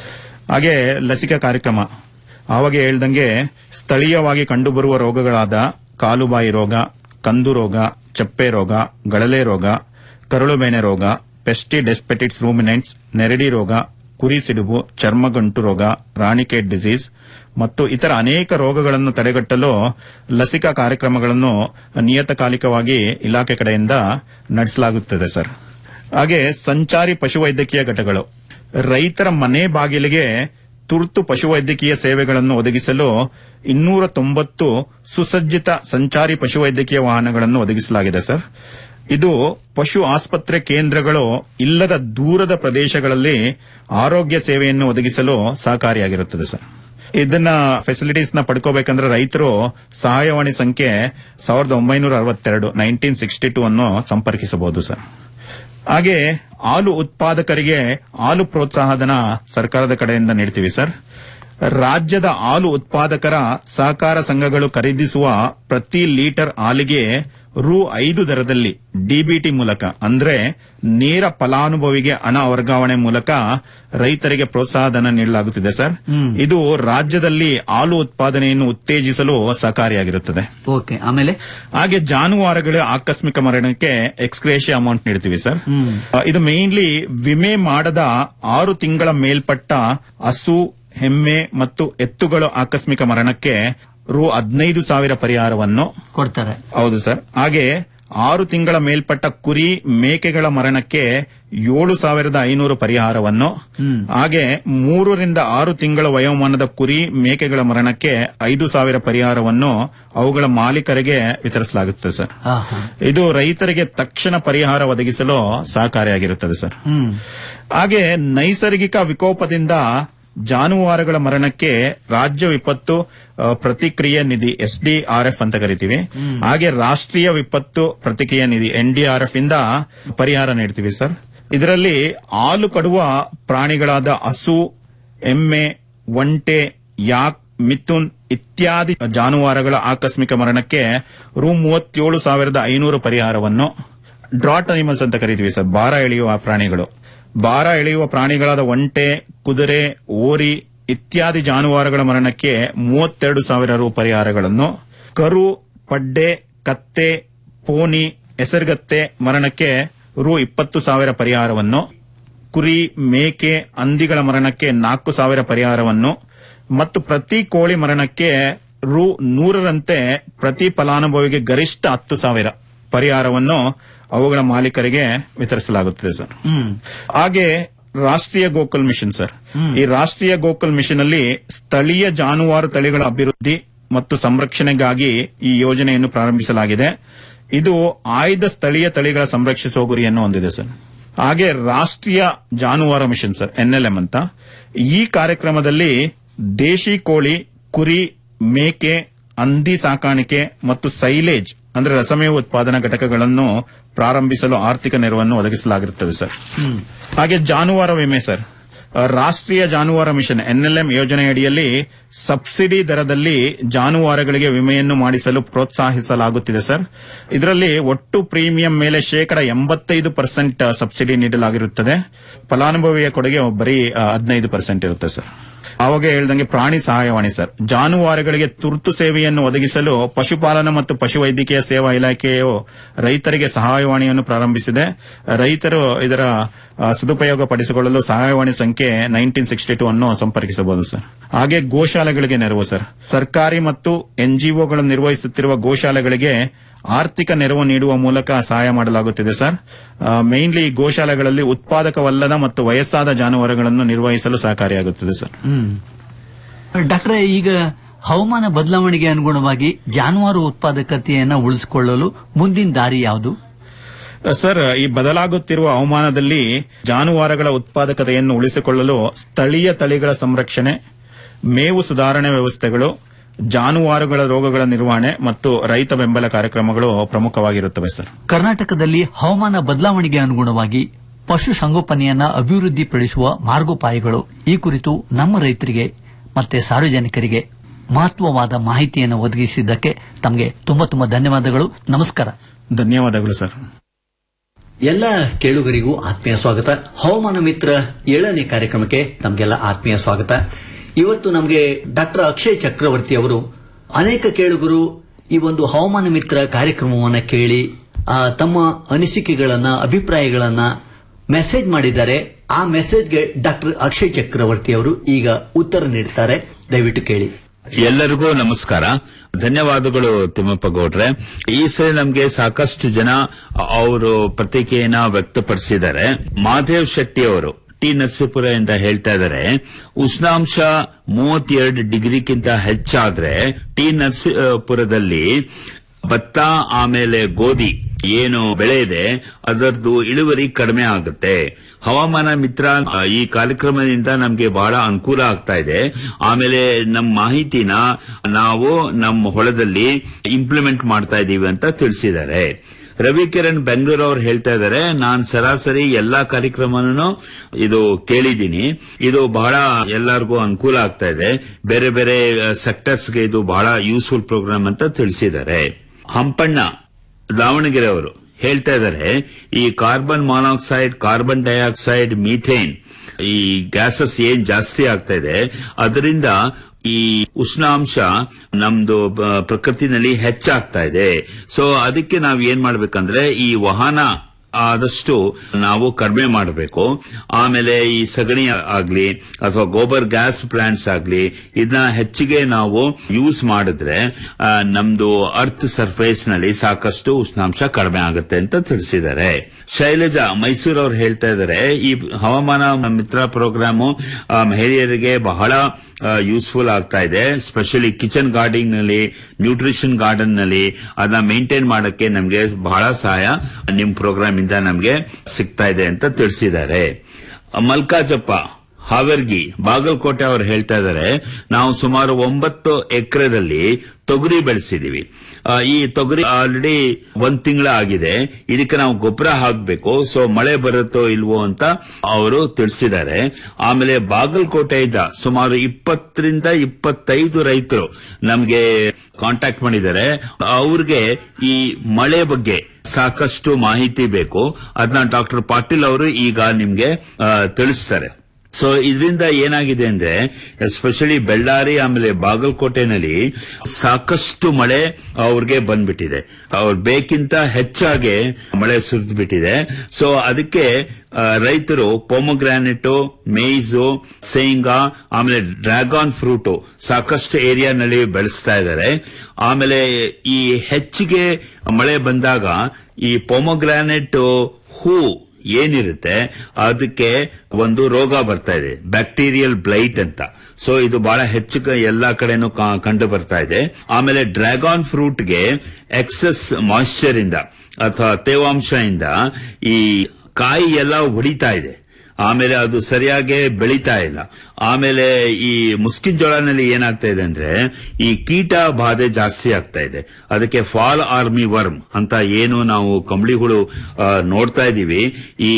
ಹಾಗೆ ಲಸಿಕಾ ಕಾರ್ಯಕ್ರಮ ಆವಾಗ ಹೇಳ್ದಂಗೆ ಸ್ಥಳೀಯವಾಗಿ ಕಂಡುಬರುವ ರೋಗಗಳಾದ ಕಾಲುಬಾಯಿ ರೋಗ ಕಂದು ರೋಗ ಚಪ್ಪೆ ರೋಗ ಗಳಲೆ ರೋಗ ಕರುಳುಬೇನೆ ರೋಗ ಪೆಸ್ಟಿ ಡೆಸ್ಪೆಟಿಟ್ಸ್ ರೂಮಿನೆಂಟ್ಸ್ ನೆರಡಿ ರೋಗ ಕುರಿ ಸಿಡುಬು ಚರ್ಮಗಂಟು ರೋಗ ರಾಣಿಕೇಟ್ ಡಿಸೀಸ್ ಮತ್ತು ಇತರ ಅನೇಕ ರೋಗಗಳನ್ನು ತಡೆಗಟ್ಟಲು ಲಸಿಕಾ ಕಾರ್ಯಕ್ರಮಗಳನ್ನು ನಿಯತಕಾಲಿಕವಾಗಿ ಇಲಾಖೆ ಕಡೆಯಿಂದ ನಡೆಸಲಾಗುತ್ತದೆ ಸರ್ ಹಾಗೆ ಸಂಚಾರಿ ಪಶುವೈದ್ಯಕೀಯ ಘಟಕಗಳು ರೈತರ ಮನೆ ಬಾಗಿಲಿಗೆ ತುರ್ತು ಪಶುವೈದ್ಯಕೀಯ ಸೇವೆಗಳನ್ನು ಒದಗಿಸಲು ಇನ್ನೂರ ತೊಂಬತ್ತು ಸುಸಜ್ಜಿತ ಸಂಚಾರಿ ಪಶುವೈದ್ಯಕೀಯ ವಾಹನಗಳನ್ನು ಒದಗಿಸಲಾಗಿದೆ ಸರ್ ಇದು ಪಶು ಆಸ್ಪತ್ರೆ ಕೇಂದ್ರಗಳು ಇಲ್ಲದ ದೂರದ ಪ್ರದೇಶಗಳಲ್ಲಿ ಆರೋಗ್ಯ ಸೇವೆಯನ್ನು ಒದಗಿಸಲು ಸಹಕಾರಿಯಾಗಿರುತ್ತದೆ ಸರ್ ಇದನ್ನ ಫೆಸಿಲಿಟೀಸ್ ನ ಪಡ್ಕೋಬೇಕಂದ್ರೆ ರೈತರು ಸಹಾಯವಾಣಿ ಸಂಖ್ಯೆ ಸಾವಿರದ ಒಂಬೈನೂರ ಅರವತ್ತೆರಡು ನೈನ್ಟೀನ್ ಸಿಕ್ಸ್ಟಿ ಟೂ ಅನ್ನು ಸಂಪರ್ಕಿಸಬಹುದು ಸರ್ ಹಾಗೆ ಹಾಲು ಉತ್ಪಾದಕರಿಗೆ ಹಾಲು ಪ್ರೋತ್ಸಾಹಧನ ಸರ್ಕಾರದ ಕಡೆಯಿಂದ ನೀಡ್ತೀವಿ ಸರ್ ರಾಜ್ಯದ ಹಾಲು ಉತ್ಪಾದಕರ ಸಹಕಾರ ಸಂಘಗಳು ಖರೀದಿಸುವ ಪ್ರತಿ ಲೀಟರ್ ಹಾಲಿಗೆ ರು ಐದು ದರದಲ್ಲಿ ಡಿಬಿಟಿ ಮೂಲಕ ಅಂದ್ರೆ ನೇರ ಫಲಾನುಭವಿಗೆ ಹಣ ವರ್ಗಾವಣೆ ಮೂಲಕ ರೈತರಿಗೆ ಪ್ರೋತ್ಸಾಹಧನ ನೀಡಲಾಗುತ್ತಿದೆ ಸರ್ ಇದು ರಾಜ್ಯದಲ್ಲಿ ಹಾಲು ಉತ್ಪಾದನೆಯನ್ನು ಉತ್ತೇಜಿಸಲು ಸಹಕಾರಿಯಾಗಿರುತ್ತದೆ
ಓಕೆ ಆಮೇಲೆ
ಹಾಗೆ ಜಾನುವಾರುಗಳ ಆಕಸ್ಮಿಕ ಮರಣಕ್ಕೆ ಎಕ್ಸ್ಕ್ರೇಷಿಯ ಅಮೌಂಟ್ ನೀಡ್ತೀವಿ ಸರ್ ಆ, ಇದು ಮೇನ್ಲಿ ವಿಮೆ ಮಾಡದ ಆರು ತಿಂಗಳ ಮೇಲ್ಪಟ್ಟ ಹಸು ಎಮ್ಮೆ ಮತ್ತು ಎತ್ತುಗಳ ಆಕಸ್ಮಿಕ ಮರಣಕ್ಕೆ ರು ಹದಿನೈದು ಸಾವಿರ ಪರಿಹಾರವನ್ನು
ಕೊಡ್ತಾರೆ
ಹೌದು ಸರ್ ಹಾಗೆ ಆರು ತಿಂಗಳ ಮೇಲ್ಪಟ್ಟ ಕುರಿ ಮೇಕೆಗಳ ಮರಣಕ್ಕೆ ಏಳು ಸಾವಿರದ ಐನೂರು ಪರಿಹಾರವನ್ನು ಹಾಗೆ ಮೂರರಿಂದ ಆರು ತಿಂಗಳ ವಯೋಮಾನದ ಕುರಿ ಮೇಕೆಗಳ ಮರಣಕ್ಕೆ ಐದು ಸಾವಿರ ಪರಿಹಾರವನ್ನು ಅವುಗಳ ಮಾಲೀಕರಿಗೆ ವಿತರಿಸಲಾಗುತ್ತದೆ ಸರ್
ಆಹಾ.
ಇದು ರೈತರಿಗೆ ತಕ್ಷಣ ಪರಿಹಾರ ಒದಗಿಸಲು ಸಹಕಾರಿಯಾಗಿರುತ್ತದೆ ಸರ್ ಹಾಗೆ ನೈಸರ್ಗಿಕ ವಿಕೋಪದಿಂದ ಜಾನುವಾರುಗಳ ಮರಣಕ್ಕೆ ರಾಜ್ಯ ವಿಪತ್ತು ಆ, ಪ್ರತಿಕ್ರಿಯೆ ನಿಧಿ ಎಸ್ಡಿಆರ್ಎಫ್ ಅಂತ ಕರಿತೀವಿ ಹಾಗೆ ರಾಷ್ಟ್ರೀಯ ವಿಪತ್ತು ಪ್ರತಿಕ್ರಿಯೆ ನಿಧಿ ಎನ್ಡಿಆರ್ಎಫ್ ಇಂದ ಪರಿಹಾರ ನೀಡ್ತೀವಿ ಸರ್ ಇದರಲ್ಲಿ ಹಾಲು ಕಡುವ ಪ್ರಾಣಿಗಳಾದ ಹಸು ಎಮ್ಮೆ ಒಂಟೆ ಯಾಕ್ ಮಿಥುನ್ ಇತ್ಯಾದಿ ಜಾನುವಾರುಗಳ ಆಕಸ್ಮಿಕ ಮರಣಕ್ಕೆ ರು ಮೂವತ್ತೇಳು ಸಾವಿರದ ಐನೂರು ಪರಿಹಾರವನ್ನು ಡ್ರಾಟ್ ಅನಿಮಲ್ಸ್ ಅಂತ ಕರಿತೀವಿ ಸರ್ ಭಾರ ಎಳೆಯುವ ಪ್ರಾಣಿಗಳು ಭಾರ ಎಳೆಯುವ ಪ್ರಾಣಿಗಳಾದ ಒಂಟೆ ಕುದುರೆ ಓರಿ ಇತ್ಯಾದಿ ಜಾನುವಾರುಗಳ ಮರಣಕ್ಕೆ ಮೂವತ್ತೆರಡು ಸಾವಿರ ರು ಪರಿಹಾರಗಳನ್ನು ಕರು ಪಡ್ಡೆ ಕತ್ತೆ ಪೋನಿ ಹೆಸರುಗತ್ತೆ ಮರಣಕ್ಕೆ ರು ಇಪ್ಪತ್ತು ಸಾವಿರ ಪರಿಹಾರವನ್ನು ಕುರಿ ಮೇಕೆ ಹಂದಿಗಳ ಮರಣಕ್ಕೆ ನಾಲ್ಕು ಸಾವಿರ ಪರಿಹಾರವನ್ನು ಮತ್ತು ಪ್ರತಿ ಕೋಳಿ ಮರಣಕ್ಕೆ ರು ನೂರರಂತೆ ಪ್ರತಿ ಫಲಾನುಭವಿಗೆ ಗರಿಷ್ಠ ಹತ್ತು ಸಾವಿರ ಪರಿಹಾರವನ್ನು ಅವುಗಳ ಮಾಲೀಕರಿಗೆ ವಿತರಿಸಲಾಗುತ್ತದೆ ಸರ್ ಹಾಗೆ ರಾಷ್ಟ್ರೀಯ ಗೋಕುಲ್ ಮಿಷನ್ ಸರ್ ಈ ರಾಷ್ಟ್ರೀಯ ಗೋಕುಲ್ ಮಿಷನ್ ಅಲ್ಲಿ ಸ್ಥಳೀಯ ಜಾನುವಾರು ತಳಿಗಳ ಅಭಿವೃದ್ಧಿ ಮತ್ತು ಸಂರಕ್ಷಣೆಗಾಗಿ ಈ ಯೋಜನೆಯನ್ನು ಪ್ರಾರಂಭಿಸಲಾಗಿದೆ ಇದು ಆಯ್ದ ಸ್ಥಳೀಯ ತಳಿಗಳ ಸಂರಕ್ಷಿಸುವ ಗುರಿಯನ್ನು ಹೊಂದಿದೆ ಸರ್ ಹಾಗೆ ರಾಷ್ಟ್ರೀಯ ಜಾನುವಾರು ಮಿಷನ್ ಸರ್ ಎನ್ಎಲ್ಎಂ ಅಂತ ಈ ಕಾರ್ಯಕ್ರಮದಲ್ಲಿ ದೇಶಿ ಕೋಳಿ ಕುರಿ ಮೇಕೆ ಹಂದಿ ಸಾಕಾಣಿಕೆ ಮತ್ತು ಸೈಲೇಜ್ ಅಂದ್ರೆ ರಸಮೇವು ಉತ್ಪಾದನಾ ಘಟಕಗಳನ್ನು ಪ್ರಾರಂಭಿಸಲು ಆರ್ಥಿಕ ನೆರವನ್ನು ಒದಗಿಸಲಾಗಿರುತ್ತದೆ ಸರ್ ಹಾಗೆ ಜಾನುವಾರು ವಿಮೆ ಸರ್ ಆ, ರಾಷ್ಟ್ರೀಯ ಜಾನುವಾರು ಮಿಷನ್ ಎನ್ಎಲ್ಎಂ ಯೋಜನೆಯಡಿಯಲ್ಲಿ ಸಬ್ಸಿಡಿ ದರದಲ್ಲಿ ಜಾನುವಾರುಗಳಿಗೆ ವಿಮೆಯನ್ನು ಮಾಡಿಸಲು ಪ್ರೋತ್ಸಾಹಿಸಲಾಗುತ್ತಿದೆ ಸರ್ ಇದರಲ್ಲಿ ಒಟ್ಟು ಪ್ರೀಮಿಯಂ ಮೇಲೆ ಶೇಕಡ ಎಂಬತ್ತೈದು ಪರ್ಸೆಂಟ್ ಸಬ್ಸಿಡಿ ನೀಡಲಾಗಿರುತ್ತದೆ ಫಲಾನುಭವಿಯ ಕೊಡುಗೆ ಬರೀ ಹದಿನೈದು ಪರ್ಸೆಂಟ್ ಇರುತ್ತೆ ಸರ್ ಅವಾಗ ಹೇಳ್ದಂಗೆ ಪ್ರಾಣಿ ಸಹಾಯವಾಣಿ ಸರ್ ಜಾನುವಾರುಗಳಿಗೆ ತುರ್ತು ಸೇವೆಯನ್ನು ಒದಗಿಸಲು ಪಶುಪಾಲನಾ ಮತ್ತು ಪಶುವೈದ್ಯಕೀಯ ಸೇವಾ ಇಲಾಖೆಯು ರೈತರಿಗೆ ಸಹಾಯವಾಣಿಯನ್ನು ಪ್ರಾರಂಭಿಸಿದೆ ರೈತರು ಇದರ ಆ, ಸದುಪಯೋಗ ಪಡಿಸಿಕೊಳ್ಳಲು ಸಹಾಯವಾಣಿ ಸಂಖ್ಯೆ ನೈನ್ಟೀನ್ ಸಿಕ್ಸ್ಟಿ ಟೂ ಅನ್ನು ಸಂಪರ್ಕಿಸಬಹುದು ಸರ್ ಹಾಗೆ ಗೋಶಾಲೆಗಳಿಗೆ ನೆರವು ಸರ್ ಸರ್ಕಾರಿ ಮತ್ತು ಎನ್ಜಿಒಗಳು ನಿರ್ವಹಿಸುತ್ತಿರುವ ಗೋಶಾಲೆಗಳಿಗೆ ಆರ್ಥಿಕ ನೆರವು ನೀಡುವ ಮೂಲಕ ಸಹಾಯ ಮಾಡಲಾಗುತ್ತಿದೆ ಸರ್ ಮೇನ್ಲಿ ಗೋಶಾಲೆಗಳಲ್ಲಿ ಉತ್ಪಾದಕವಲ್ಲದ ಮತ್ತು ವಯಸ್ಸಾದ ಜಾನುವಾರುಗಳನ್ನು ನಿರ್ವಹಿಸಲು ಸಹಕಾರಿಯಾಗುತ್ತದೆ ಸರ್
ಡಾಕ್ಟ್ರೆ ಈಗ ಹವಾಮಾನ ಬದಲಾವಣೆಗೆ ಅನುಗುಣವಾಗಿ ಜಾನುವಾರು ಉತ್ಪಾದಕತೆಯನ್ನು ಉಳಿಸಿಕೊಳ್ಳಲು ಮುಂದಿನ ದಾರಿ ಯಾವುದು
ಸರ್ ಈ ಬದಲಾಗುತ್ತಿರುವ ಹವಾಮಾನದಲ್ಲಿ ಜಾನುವಾರುಗಳ ಉತ್ಪಾದಕತೆಯನ್ನು ಉಳಿಸಿಕೊಳ್ಳಲು ಸ್ಥಳೀಯ ತಳಿಗಳ ಸಂರಕ್ಷಣೆ ಮೇವು ಸುಧಾರಣೆ ವ್ಯವಸ್ಥೆಗಳು ಜಾನುವಾರುಗಳ ರೋಗಗಳ ನಿರ್ವಹಣೆ ಮತ್ತು ರೈತ ಬೆಂಬಲ ಕಾರ್ಯಕ್ರಮಗಳು ಪ್ರಮುಖವಾಗಿರುತ್ತವೆ ಸರ್
ಕರ್ನಾಟಕದಲ್ಲಿ ಹವಾಮಾನ ಬದಲಾವಣೆಗೆ ಅನುಗುಣವಾಗಿ ಪಶು ಸಂಗೋಪನೆಯನ್ನ ಅಭಿವೃದ್ಧಿಪಡಿಸುವ ಮಾರ್ಗೋಪಾಯಗಳು ಈ ಕುರಿತು ನಮ್ಮ ರೈತರಿಗೆ ಮತ್ತೆ ಸಾರ್ವಜನಿಕರಿಗೆ ಮಹತ್ವವಾದ ಮಾಹಿತಿಯನ್ನು ಒದಗಿಸಿದ್ದಕ್ಕೆ ತಮಗೆ ತುಂಬಾ ತುಂಬಾ ಧನ್ಯವಾದಗಳು ನಮಸ್ಕಾರ
ಧನ್ಯವಾದಗಳು ಸರ್
ಎಲ್ಲ ಕೇಳುಗರಿಗೂ ಆತ್ಮೀಯ ಸ್ವಾಗತ ಹವಾಮಾನ ಮಿತ್ರ ಏಳನೇ ಕಾರ್ಯಕ್ರಮಕ್ಕೆ ತಮಗೆಲ್ಲ ಆತ್ಮೀಯ ಸ್ವಾಗತ ಇವತ್ತು ನಮಗೆ ಡಾಕ್ಟರ್ ಅಕ್ಷಯ್ ಚಕ್ರವರ್ತಿ ಅವರು ಅನೇಕ ಕೇಳುಗರು ಈ ಒಂದು ಹವಾಮಾನ ಮಿತ್ರ ಕಾರ್ಯಕ್ರಮವನ್ನು ಕೇಳಿ ಆ, ತಮ್ಮ ಅನಿಸಿಕೆಗಳನ್ನ ಅಭಿಪ್ರಾಯಗಳನ್ನ ಮೆಸೇಜ್ ಮಾಡಿದ್ದಾರೆ ಆ ಮೆಸೇಜ್ಗೆ ಡಾಕ್ಟರ್ ಅಕ್ಷಯ್ ಚಕ್ರವರ್ತಿ ಅವರು ಈಗ ಉತ್ತರ ನೀಡುತ್ತಾರೆ ದಯವಿಟ್ಟು ಕೇಳಿ
ಎಲ್ಲರಿಗೂ ನಮಸ್ಕಾರ ಧನ್ಯವಾದಗಳು ತಿಮ್ಮಪ್ಪ ಗೌಡ್ರೆ ಈ ಸರಿ ನಮ್ಗೆ ಸಾಕಷ್ಟು ಜನ ಅವರು ಪ್ರತಿಕ್ರಿಯೆಯನ್ನ ವ್ಯಕ್ತಪಡಿಸಿದ್ದಾರೆ ಮಾಧೇವ್ ಶೆಟ್ಟಿ ಅವರು ಟಿ ನರಸೀಪುರದಿಂದ ಹೇಳ್ತಾ ಇದ್ದಾರೆ ಉಷ್ಣಾಂಶ ಮೂವತ್ತೆರಡು ಡಿಗ್ರಿಗಿಂತ ಹೆಚ್ಚಾದ್ರೆ ಟಿ ನರಸೀಪುರದಲ್ಲಿ ಭತ್ತ ಆಮೇಲೆ ಗೋಧಿ ಏನು ಬೆಳೆ ಇದೆ ಅದರದ್ದು ಇಳುವರಿ ಕಡಿಮೆ ಆಗುತ್ತೆ ಹವಾಮಾನ ಮಿತ್ರ ಆ, ಈ ಕಾರ್ಯಕ್ರಮದಿಂದ ನಮಗೆ ಬಹಳ ಅನುಕೂಲ ಆಗ್ತಾ ಇದೆ ಆಮೇಲೆ ನಮ್ಮ ಮಾಹಿತಿನ ನಾವು ನಮ್ಮ ಹೊಲದಲ್ಲಿ ಇಂಪ್ಲಿಮೆಂಟ್ ಮಾಡ್ತಾ ಇದೀವಿ ಅಂತ ತಿಳಿಸಿದ್ದಾರೆ ರವಿಕಿರಣ್ ಬೆಂಗಳೂರು ಅವ್ರು ಹೇಳ್ತಾ ಇದ್ದಾರೆ ನಾನ್ ಸರಾಸರಿ ಎಲ್ಲಾ ಕಾರ್ಯಕ್ರಮನೂ ಇದು ಕೇಳಿದ್ದೀನಿ ಇದು ಬಹಳ ಎಲ್ಲರಿಗೂ ಅನುಕೂಲ ಆಗ್ತಾ ಇದೆ ಬೇರೆ ಬೇರೆ ಸೆಕ್ಟರ್ಸ್ಗೆ ಇದು ಬಹಳ ಯೂಸ್ಫುಲ್ ಪ್ರೋಗ್ರಾಮ್ ಅಂತ ತಿಳಿಸಿದ್ದಾರೆ ಹಂಪಣ್ಣ ದಾವಣಗೆರೆ ಅವರು ಹೇಳ್ತಾ ಇದ್ದಾರೆ ಈ carbon monoxide carbon dioxide methane ಈ ಗ್ಯಾಸಸ್ ಏನ್ ಜಾಸ್ತಿ ಆಗ್ತಾ ಇದೆ ಅದರಿಂದ ಈ ಉಷ್ಣಾಂಶ ನಮ್ದು ಬ- ಪ್ರಕೃತಿನಲ್ಲಿ ಹೆಚ್ಚಾಗ್ತಾ ಇದೆ ಸೊ ಅದಕ್ಕೆ ನಾವು ಏನ್ ಮಾಡ್ಬೇಕಂದ್ರೆ ಈ ವಾಹನ ಆದಷ್ಟು ನಾವು ಕಡಿಮೆ ಮಾಡಬೇಕು ಆಮೇಲೆ ಈ ಸಗಣಿ ಆಗ್ಲಿ ಅಥವಾ ಗೋಬರ್ ಗ್ಯಾಸ್ ಪ್ಲಾಂಟ್ಸ್ ಆಗ್ಲಿ ಇದನ್ನ ಹೆಚ್ಚಿಗೆ ನಾವು ಯೂಸ್ ಮಾಡಿದ್ರೆ ಆ, ನಮ್ದು ಅರ್ತ್ ಸರ್ಫೇಸ್ ನಲ್ಲಿ ಸಾಕಷ್ಟು ಉಷ್ಣಾಂಶ ಕಡಿಮೆ ಆಗುತ್ತೆ ಅಂತ ತಿಳಿಸಿದ್ದಾರೆ ಶೈಲಜಾ ಮೈಸೂರು ಅವ್ರು ಹೇಳ್ತಾ ಇದ್ದಾರೆ ಈ ಹವಾಮಾನ ಮಿತ್ರ ಪ್ರೋಗ್ರಾಮು ಆ, ಮಹಿಳೆಯರಿಗೆ ಬಹಳ ಯೂಸ್ಫುಲ್ ಆಗ್ತಾ ಇದೆ ಸ್ಪೆಷಲಿ ಕಿಚನ್ ಗಾರ್ಡನ್ ನಲ್ಲಿ ನ್ಯೂಟ್ರಿಷನ್ ಗಾರ್ಡನ್ ನಲ್ಲಿ ಅದನ್ನ ಮೇಂಟೈನ್ ಮಾಡಕ್ಕೆ ನಮಗೆ ಬಹಳ ಸಹಾಯ ನಿಮ್ ಪ್ರೋಗ್ರಾಮ್ ಇಂದ ನಮಗೆ ಸಿಗ್ತಾ ಇದೆ ಅಂತ ತಿಳಿಸಿದ್ದಾರೆ ಮಲ್ಕಾಜಪ್ಪ ಹಾವೇರ್ಗಿ ಬಾಗಲಕೋಟೆ ಅವರು ಹೇಳ್ತಾ ಇದ್ದಾರೆ ನಾವು ಸುಮಾರು ಒಂಬತ್ತು ಎಕರೆದಲ್ಲಿ ತೊಗರಿ ಬೆಳೆಸಿದೀವಿ ಆ, ಈ ತೊಗರಿ ಆಲ್ರೆಡಿ ಒಂದ್ ತಿಂಗಳ ಆಗಿದೆ ಇದಕ್ಕೆ ನಾವು ಗೊಬ್ಬರ ಹಾಕಬೇಕು ಸೊ ಮಳೆ ಬರುತ್ತೋ ಇಲ್ವೋ ಅಂತ ಅವರು ತಿಳಿಸಿದ್ದಾರೆ ಆಮೇಲೆ ಬಾಗಲಕೋಟೆಯಿಂದ ಸುಮಾರು ಇಪ್ಪತ್ತರಿಂದ ಇಪ್ಪತ್ತೈದು ರೈತರು ನಮಗೆ ಕಾಂಟ್ಯಾಕ್ಟ್ ಮಾಡಿದ್ದಾರೆ ಅವ್ರಿಗೆ ಈ ಮಳೆ ಬಗ್ಗೆ ಸಾಕಷ್ಟು ಮಾಹಿತಿ ಬೇಕು ಅದನ್ನ ಡಾಕ್ಟರ್ ಪಾಟೀಲ್ ಅವರು ಈಗ ನಿಮ್ಗೆ ಆ, ತಿಳಿಸ್ತಾರೆ ಸೊ ಇದರಿಂದ ಏನಾಗಿದೆ ಅಂದ್ರೆ ಎಸ್ಪೆಷಲಿ ಬೆಳ್ಳಾರಿ ಆಮೇಲೆ ಬಾಗಲಕೋಟೆನಲ್ಲಿ ಸಾಕಷ್ಟು ಮಳೆ ಅವ್ರಿಗೆ ಬಂದ್ಬಿಟ್ಟಿದೆ ಅವ್ರ ಬೇಕಿಂತ ಹೆಚ್ಚಾಗಿ ಮಳೆ ಸುರಿದು ಬಿಟ್ಟಿದೆ ಸೊ ಅದಕ್ಕೆ ಆ, ರೈತರು ಪೊಮೊಗ್ರಾನೆಟು ಮೇಯ್ಸು ಶೇಂಗಾ ಆಮೇಲೆ ಡ್ರ್ಯಾಗನ್ ಫ್ರೂಟು ಸಾಕಷ್ಟು ಏರಿಯಾನಲ್ಲಿ ಬೆಳೆಸ್ತಾ ಇದ್ದಾರೆ ಆಮೇಲೆ ಈ ಹೆಚ್ಚಿಗೆ ಮಳೆ ಬಂದಾಗ ಈ ಪೊಮೊಗ್ರಾನೆಟ್ ಹೂ ಏನಿರುತ್ತೆ ಅದಕ್ಕೆ ಒಂದು ರೋಗ ಬರ್ತಾ ಇದೆ ಬ್ಯಾಕ್ಟೀರಿಯಲ್ ಬ್ಲೈಟ್ ಅಂತ ಸೊ ಇದು ಬಹಳ ಹೆಚ್ಚು ಕ- ಎಲ್ಲಾ ಕಡೆನೂ ಕಾ- ಕಂಡು ಬರ್ತಾ ಇದೆ ಆಮೇಲೆ ಡ್ರ್ಯಾಗನ್ ಫ್ರೂಟ್ಗೆ ಎಕ್ಸೆಸ್ ಮಾಯಿಶ್ಚರ್ ಇಂದ ಅಥವಾ ತೇವಾಂಶ ಇಂದ ಈ ಕಾಯಿ ಎಲ್ಲ ಹೊಡಿತಾ ಇದೆ ಆಮೇಲೆ ಅದು ಸರಿಯಾಗಿ ಬೆಳೀತಾ ಇಲ್ಲ ಆಮೇಲೆ ಈ ಮುಸ್ಕಿನ್ ಜೋಳನಲ್ಲಿ ಏನಾಗ್ತಾ ಇದೆ ಅಂದ್ರೆ ಈ ಕೀಟ ಬಾಧೆ ಜಾಸ್ತಿ ಆಗ್ತಾ ಇದೆ ಅದಕ್ಕೆ ಫಾಲ್ ಆರ್ಮಿ ವರ್ಮ್ ಅಂತ ಏನು ನಾವು ಕಂಬಳಿಗಳು ಆ, ನೋಡ್ತಾ ಇದೀವಿ ಈ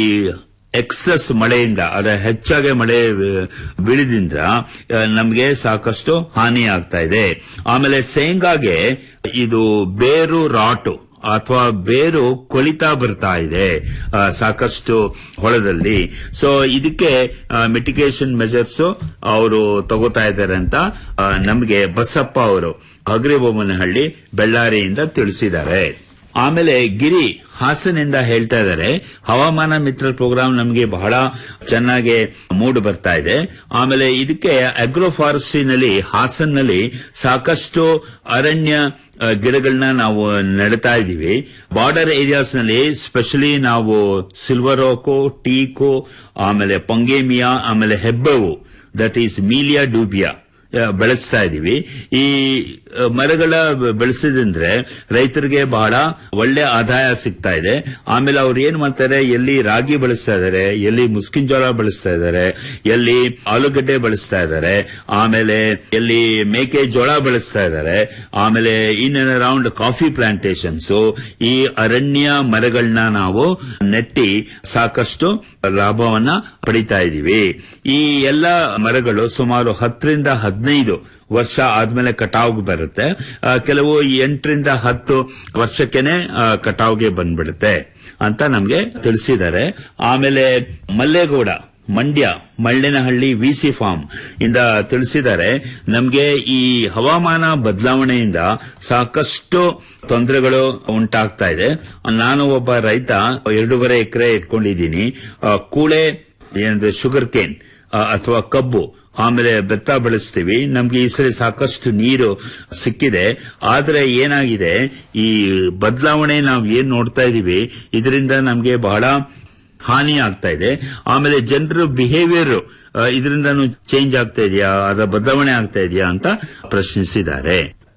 ಎಕ್ಸಸ್ ಮಳೆಯಿಂದ ಅದ ಹೆಚ್ಚಾಗಿ ಮಳೆ ಆ, ಬೀಳಿದ್ರಿಂದ ನಮಗೆ ಸಾಕಷ್ಟು ಹಾನಿ ಆಗ್ತಾ ಇದೆ ಆಮೇಲೆ ಶೇಂಗಾಗೆ ಇದು ಬೇರು ರಾಟು ಅಥವಾ ಬೇರು ಕೊಳಿತಾ ಬರ್ತಾ ಇದೆ ಆ, ಸಾಕಷ್ಟು ಹೊಲದಲ್ಲಿ ಸೊ ಇದಕ್ಕೆ ಮಿಟಿಗೇಷನ್ ಮೆಜರ್ಸ್ ಅವರು ತಗೋತಾ ಇದ್ದಾರೆ ಅಂತ ಆ, ನಮಗೆ ಬಸಪ್ಪ ಅವರು ಹಗರಿಬೊಮ್ಮನಹಳ್ಳಿ ಬೆಳ್ಳಾರಿಯಿಂದ ತಿಳಿಸಿದ್ದಾರೆ ಆಮೇಲೆ ಗಿರಿ ಹಾಸನಿಂದ ಹೇಳ್ತಾ ಇದ್ದಾರೆ ಹವಾಮಾನ ಮಿತ್ರ ಪ್ರೋಗ್ರಾಮ್ ನಮಗೆ ಬಹಳ ಚೆನ್ನಾಗಿ ಮೂಡ್ ಬರ್ತಾ ಇದೆ ಆಮೇಲೆ ಇದಕ್ಕೆ ಅಗ್ರೋ ಫಾರೆಸ್ಟ್ರಿನಲ್ಲಿ ಹಾಸನ್ನಲ್ಲಿ ಸಾಕಷ್ಟು ಅರಣ್ಯ ಆ, ಗಿಡಗಳನ್ನ ನಾವು ನೆಡ್ತಾ ಇದ್ದೀವಿ ಬಾರ್ಡರ್ ಏರಿಯಾಸ್ ನಲ್ಲಿ ಸ್ಪೆಷಲಿ ನಾವು ಸಿಲ್ವರ್ ಓಕು ಟೀಕು ಆಮೇಲೆ ಪಂಗೇಮಿಯಾ ಆಮೇಲೆ ಹೆಬ್ಬೆವು ದಟ್ ಈಸ್ ಮೀಲಿಯಾ ಡೂಬಿಯಾ ಆ, ಬೆಳೆಸ್ತಾ ಇದೀವಿ ಈ ಆ, ಮರಗಳ ಬ- ಬೆಳೆಸಿದ್ರೆ ರೈತರಿಗೆ ಬಹಳ ಒಳ್ಳೆ ಆದಾಯ ಸಿಗ್ತಾ ಇದೆ ಆಮೇಲೆ ಅವ್ರು ಏನ್ ಮಾಡ್ತಾರೆ ಎಲ್ಲಿ ರಾಗಿ ಬೆಳೆಸ್ತಾ ಇದ್ದಾರೆ ಎಲ್ಲಿ ಮುಸ್ಕಿನ್ ಜೋಳ ಬೆಳೆಸ್ತಾ ಇದ್ದಾರೆ ಎಲ್ಲಿ ಆಲೂಗಡ್ಡೆ ಬೆಳೆಸ್ತಾ ಇದ್ದಾರೆ ಆಮೇಲೆ ಎಲ್ಲಿ ಮೇಕೆ ಜೋಳ ಬೆಳೆಸ್ತಾ ಇದ್ದಾರೆ ಆಮೇಲೆ in and around coffee plantations ಈ ಅರಣ್ಯ ಮರಗಳನ್ನ ನಾವು ನೆಟ್ಟಿ ಸಾಕಷ್ಟು ಲಾಭವನ್ನ ಪಡಿತಾ ಇದೀವಿ ಈ ಎಲ್ಲ ಮರಗಳು ಸುಮಾರು ಹತ್ತರಿಂದ ಹದಿನೈದು ವರ್ಷ ಆದ್ಮೇಲೆ ಕಟಾವ್ಗೆ ಬರುತ್ತೆ ಆ, ಕೆಲವು ಎಂಟರಿಂದ ಹತ್ತು ವರ್ಷಕ್ಕೆನೆ ಆ, ಕಟಾವ್ಗೆ ಬಂದ್ಬಿಡುತ್ತೆ ಅಂತ ನಮ್ಗೆ ತಿಳಿಸಿದ್ದಾರೆ ಆಮೇಲೆ ಮಲ್ಲೇಗೌಡ ಮಂಡ್ಯ ಮಳ್ಳಿನಹಳ್ಳಿ ವಿಸಿ ಫಾರ್ಮ್ ಇಂದ ತಿಳಿಸಿದ್ದಾರೆ ನಮಗೆ ಈ ಹವಾಮಾನ ಬದಲಾವಣೆಯಿಂದ ಸಾಕಷ್ಟು ತೊಂದರೆಗಳು ಉಂಟಾಗ್ತಾ ಇದೆ ನಾನು ಒಬ್ಬ ರೈತ ಎರಡೂವರೆ ಎಕರೆ ಇಟ್ಕೊಂಡಿದ್ದೀನಿ ಆ, ಕೂಳೆ ಏನಂದ್ರೆ ಶುಗರ್ ಕೇನ್ ಅಥವಾ ಕಬ್ಬು ಆಮೇಲೆ ಬೆತ್ತ ಬೆಳೆಸ್ತೀವಿ ನಮ್ಗೆ ಈ ಸರಿ ಸಾಕಷ್ಟು ನೀರು ಸಿಕ್ಕಿದೆ ಆದ್ರೆ ಏನಾಗಿದೆ ಈ ಬದಲಾವಣೆ ನಾವು ಏನ್ ನೋಡ್ತಾ ಇದೀವಿ ಇದರಿಂದ ನಮ್ಗೆ ಬಹಳ ಹಾನಿ ಆಗ್ತಾ ಇದೆ ಆಮೇಲೆ ಜನರ ಬಿಹೇವಿಯರ್ ಇದರಿಂದನೂ ಚೇಂಜ್ ಆಗ್ತಾ ಇದೆಯಾ ಅದರ ಬದಲಾವಣೆ ಆಗ್ತಾ ಇದೆಯಾ ಅಂತ ಪ್ರಶ್ನಿಸಿದ್ದಾರೆ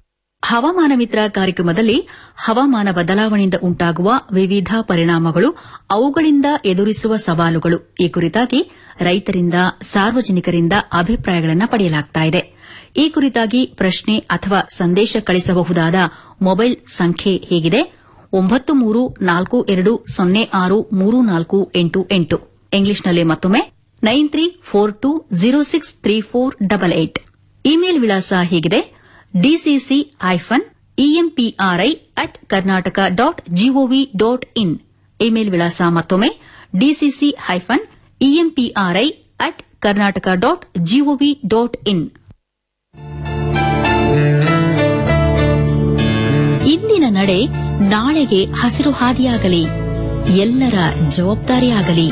ಹವಾಮಾನ ಮಿತ್ರ ಕಾರ್ಯಕ್ರಮದಲ್ಲಿ ಹವಾಮಾನ ಬದಲಾವಣೆಯಿಂದ ಉಂಟಾಗುವ ವಿವಿಧ ಪರಿಣಾಮಗಳು ಅವುಗಳಿಂದ ಎದುರಿಸುವ ಸವಾಲುಗಳು ಈ ಕುರಿತಾಗಿ ರೈತರಿಂದ ಸಾರ್ವಜನಿಕರಿಂದ ಅಭಿಪ್ರಾಯಗಳನ್ನು ಪಡೆಯಲಾಗುತ್ತಿದೆ ಈ ಕುರಿತಾಗಿ ಪ್ರಶ್ನೆ ಅಥವಾ ಸಂದೇಶ ಕಳಿಸಬಹುದಾದ ಮೊಬೈಲ್ ಸಂಖ್ಯೆ ಹೇಗಿದೆ ಒಂಬತ್ತು ಮೂರು ನಾಲ್ಕು ಎರಡು ಸೊನ್ನೆ ಆರು ಮೂರು ನಾಲ್ಕು ಎಂಟು ಎಂಟು ಇಂಗ್ಲಿಷ್ನಲ್ಲಿ ಮತ್ತೊಮ್ಮೆ nine three four two zero six three four double eight email ವಿಳಾಸ ಹೀಗಿದೆ DCC hyphen EMPRI at Karnataka dot GOV dot in email ವಿಳಾಸ ಮತ್ತೊಮ್ಮೆ DCC hyphen EMPRI at Karnataka dot GOV dot in ಇಂದಿನ ನಡೆ ನಾಳೆಗೆ ಹಸಿರು ಹಾದಿಯಾಗಲಿ ಎಲ್ಲರ ಜವಾಬ್ದಾರಿಯಾಗಲಿ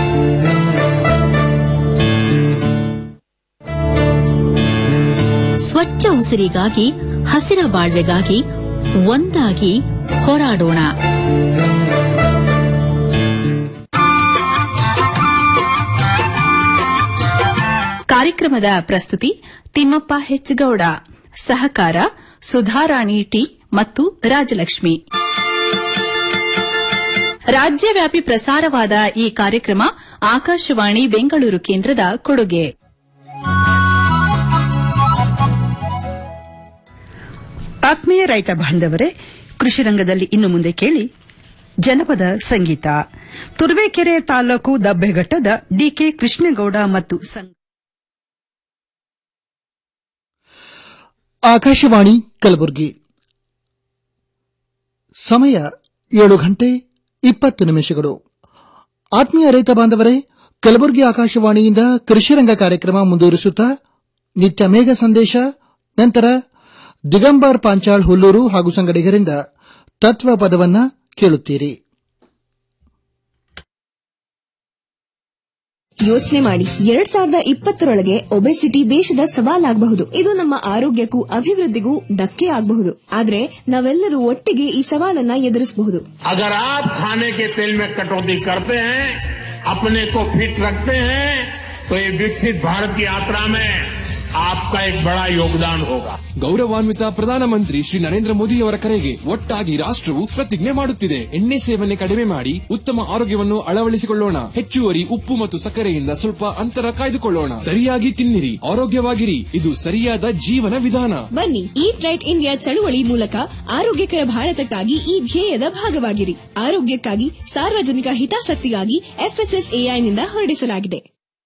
ಸ್ವಚ್ಛ ಉಸಿರಿಗಾಗಿ ಹಸಿರ ಬಾಳ್ವೆಗಾಗಿ ಒಂದಾಗಿ ಹೋರಾಡೋಣ
ಕಾರ್ಯಕ್ರಮದ ಪ್ರಸ್ತುತಿ ತಿಮ್ಮಪ್ಪ ಹೆಚ್ಚಗೌಡ ಸಹಕಾರ ಸುಧಾರಾಣಿ ಟಿ ಮತ್ತು ರಾಜಲಕ್ಷ್ಮಿ ರಾಜ್ಯವ್ಯಾಪಿ ಪ್ರಸಾರವಾದ ಈ ಕಾರ್ಯಕ್ರಮ ಆಕಾಶವಾಣಿ ಬೆಂಗಳೂರು ಕೇಂದ್ರದ ಕೊಡುಗೆ
ಆತ್ಮೀಯ ರೈತ ಬಾಂಧವರೇ ಕೃಷಿ ರಂಗದಲ್ಲಿ ಇನ್ನು ಮುಂದೆ ಕೇಳಿ ಜನಪದ ಸಂಗೀತ ತುರುವೇಕೆರೆ ತಾಲೂಕು ದಬ್ಬೆಘಟ್ಟದ ಡಿಕೆ ಕೃಷ್ಣೇಗೌಡ ಮತ್ತು ಸಂಘ
ಆಕಾಶವಾಣಿ ಕಲಬುರಗಿ ಸಮಯ ಏಳು ಗಂಟೆ ಇಪ್ಪತ್ತು ನಿಮಿಷಗಳು ಆತ್ಮೀಯ ರೈತ ಬಾಂಧವರೇ ಕಲಬುರಗಿ ಆಕಾಶವಾಣಿಯಿಂದ ಕೃಷಿರಂಗ ಕಾರ್ಯಕ್ರಮ ಮುಂದುವರಿಸುತ್ತಾ ನಿತ್ಯ ಮೇಘ ಸಂದೇಶ ನಂತರ ದಿಗಂಬರ್ ಪಾಂಚಾಳ್ ಹುಲ್ಲೂರು ಹಾಗೂ ಸಂಗಡಿಗರಿಂದ ತತ್ವ ಪದವನ್ನ ಕೇಳುತ್ತೀರಿ
ಯೋಚನೆ ಮಾಡಿ ಎರಡ್ ಸಾವಿರದ ಇಪ್ಪತ್ತರೊಳಗೆ ಒಬೆಸಿಟಿ ದೇಶದ ಸವಾಲಾಗಬಹುದು ಇದು ನಮ್ಮ ಆರೋಗ್ಯಕ್ಕೂ ಅಭಿವೃದ್ಧಿಗೂ ಧಕ್ಕೆ ಆಗಬಹುದು ಆದ್ರೆ ನಾವೆಲ್ಲರೂ ಒಟ್ಟಿಗೆ ಈ ಸವಾಲನ್ನ ಎದುರಿಸಬಹುದು
अगर आप खाने के तेल में कटौती करते हैं अपने को फिट रखते हैं तो ये विकसित भारत की यात्रा में आपका एक बड़ा योगदान होगा
ಗೌರವಾನ್ವಿತ ಪ್ರಧಾನಮಂತ್ರಿ ಶ್ರೀ ನರೇಂದ್ರ ಮೋದಿಯವರ ಕರೆಗೆ ಒಟ್ಟಾಗಿ ರಾಷ್ಟ್ರವು ಪ್ರತಿಜ್ಞೆ ಮಾಡುತ್ತಿದೆ ಎಣ್ಣೆ ಸೇವನೆ ಕಡಿಮೆ ಮಾಡಿ ಉತ್ತಮ ಆರೋಗ್ಯವನ್ನು ಅಳವಡಿಸಿಕೊಳ್ಳೋಣ ಹೆಚ್ಚುವರಿ ಉಪ್ಪು ಮತ್ತು ಸಕ್ಕರೆಯಿಂದ ಸ್ವಲ್ಪ ಅಂತರ ಕಾಯ್ದುಕೊಳ್ಳೋಣ ಸರಿಯಾಗಿ ತಿನ್ನಿರಿ ಆರೋಗ್ಯವಾಗಿರಿ ಇದು ಸರಿಯಾದ ಜೀವನ ವಿಧಾನ
ಬನ್ನಿ ಈಟ್ ರೈಟ್ ಇಂಡಿಯಾ ಚಳುವಳಿ ಮೂಲಕ ಆರೋಗ್ಯಕರ ಭಾರತಕ್ಕಾಗಿ ಈ ಧ್ಯೇಯದ ಭಾಗವಾಗಿರಿ ಆರೋಗ್ಯಕ್ಕಾಗಿ ಸಾರ್ವಜನಿಕ ಹಿತಾಸಕ್ತಿಗಾಗಿ ಎಫ್ಎಸ್ಎಸ್ಎಐನಿಂದ ಹೊರಡಿಸಲಾಗಿದೆ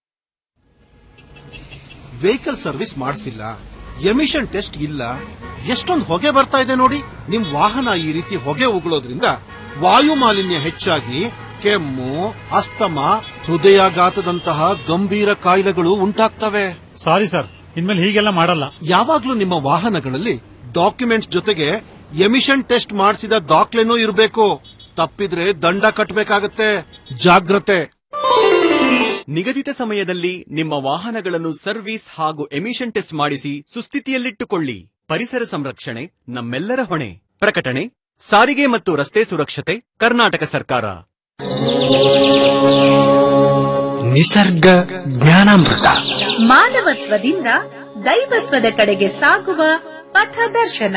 ವೆಹಿಕಲ್ ಸರ್ವಿಸ್ ಮಾಡಿಸಿಲ್ಲ ಎಮಿಷನ್ ಟೆಸ್ಟ್ ಇಲ್ಲ ಎಷ್ಟೊಂದು ಹೊಗೆ ಬರ್ತಾ ಇದೆ ನೋಡಿ ನಿಮ್ ವಾಹನ ಈ ರೀತಿ ಹೊಗೆ ಉಗುಳೋದ್ರಿಂದ ವಾಯು ಮಾಲಿನ್ಯ ಹೆಚ್ಚಾಗಿ ಕೆಮ್ಮು ಅಸ್ತಮ ಹೃದಯಾಘಾತದಂತಹ ಗಂಭೀರ ಕಾಯಿಲೆಗಳು ಉಂಟಾಗ್ತವೆ
ಸಾರಿ ಸರ್ ಇನ್ಮೇಲೆ ಹೀಗೆಲ್ಲ ಮಾಡಲ್ಲ
ಯಾವಾಗ್ಲೂ ನಿಮ್ಮ ವಾಹನಗಳಲ್ಲಿ ಡಾಕ್ಯುಮೆಂಟ್ಸ್ ಜೊತೆಗೆ ಎಮಿಷನ್ ಟೆಸ್ಟ್ ಮಾಡಿಸಿದ ದಾಖಲೆನೂ ಇರಬೇಕು ತಪ್ಪಿದ್ರೆ ದಂಡ ಕಟ್ಟಬೇಕಾಗತ್ತೆ ಜಾಗ್ರತೆ
ನಿಗದಿತ ಸಮಯದಲ್ಲಿ ನಿಮ್ಮ ವಾಹನಗಳನ್ನು ಸರ್ವಿಸ್ ಹಾಗೂ ಎಮಿಷನ್ ಟೆಸ್ಟ್ ಮಾಡಿಸಿ ಸುಸ್ಥಿತಿಯಲ್ಲಿಟ್ಟುಕೊಳ್ಳಿ ಪರಿಸರ ಸಂರಕ್ಷಣೆ ನಮ್ಮೆಲ್ಲರ ಹೊಣೆ ಪ್ರಕಟಣೆ ಸಾರಿಗೆ ಮತ್ತು ರಸ್ತೆ ಸುರಕ್ಷತೆ ಕರ್ನಾಟಕ ಸರ್ಕಾರ
ನಿಸರ್ಗ ಜ್ಞಾನಾಮೃತ
ಮಾನವತ್ವದಿಂದ ದೈವತ್ವದ ಕಡೆಗೆ ಸಾಗುವ ಪಥದರ್ಶನ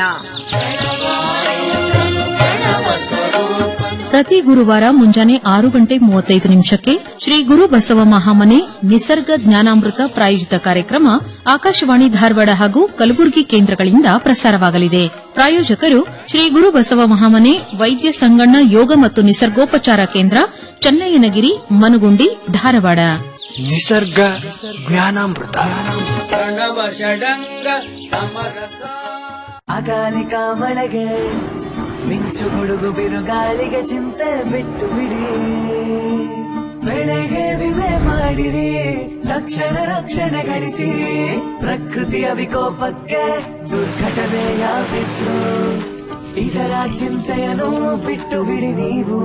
ಪ್ರತಿ ಗುರುವಾರ ಮುಂಜಾನೆ ಆರು ಗಂಟೆ ಮೂವತ್ತೈದು ನಿಮಿಷಕ್ಕೆ ಶ್ರೀ ಗುರು ಬಸವ ಮಹಾಮನೆ ನಿಸರ್ಗ ಜ್ಞಾನಾಮೃತ ಪ್ರಾಯೋಜಿತ ಕಾರ್ಯಕ್ರಮ ಆಕಾಶವಾಣಿ ಧಾರವಾಡ ಹಾಗೂ ಕಲಬುರಗಿ ಕೇಂದ್ರಗಳಿಂದ ಪ್ರಸಾರವಾಗಲಿದೆ ಪ್ರಾಯೋಜಕರು ಶ್ರೀ ಗುರು ಬಸವ ಮಹಾಮನೆ ವೈದ್ಯ ಸಂಗಣ್ಣ ಯೋಗ ಮತ್ತು ನಿಸರ್ಗೋಪಚಾರ ಕೇಂದ್ರ ಚನ್ನಯ್ಯನಗಿರಿ ಮನುಗುಂಡಿ ಧಾರವಾಡ
ನಿಸರ್ಗ ಜ್ಞಾನಾಮೃತ
ಪ್ರಣವ ಷಡಂಗ ಸಮರಸ
ಅಕಾಲಿಕ ಮಳೆಗೆ ಮಿಂಚು ಗುಡುಗು ಬಿರುಗಾಳಿಗೆ ಚಿಂತೆ ಬಿಟ್ಟು ಬಿಡಿ ಬೆಳೆಗೆ ವಿಮೆ ಮಾಡಿರಿ ತಕ್ಷಣ ರಕ್ಷಣೆ ಗಳಿಸಿ ಪ್ರಕೃತಿಯ ವಿಕೋಪಕ್ಕೆ ದುರ್ಘಟನೆ ಯಾವಿದ್ರು ಇದರ ಚಿಂತೆಯನ್ನು ಬಿಟ್ಟು ಬಿಡಿ ನೀವು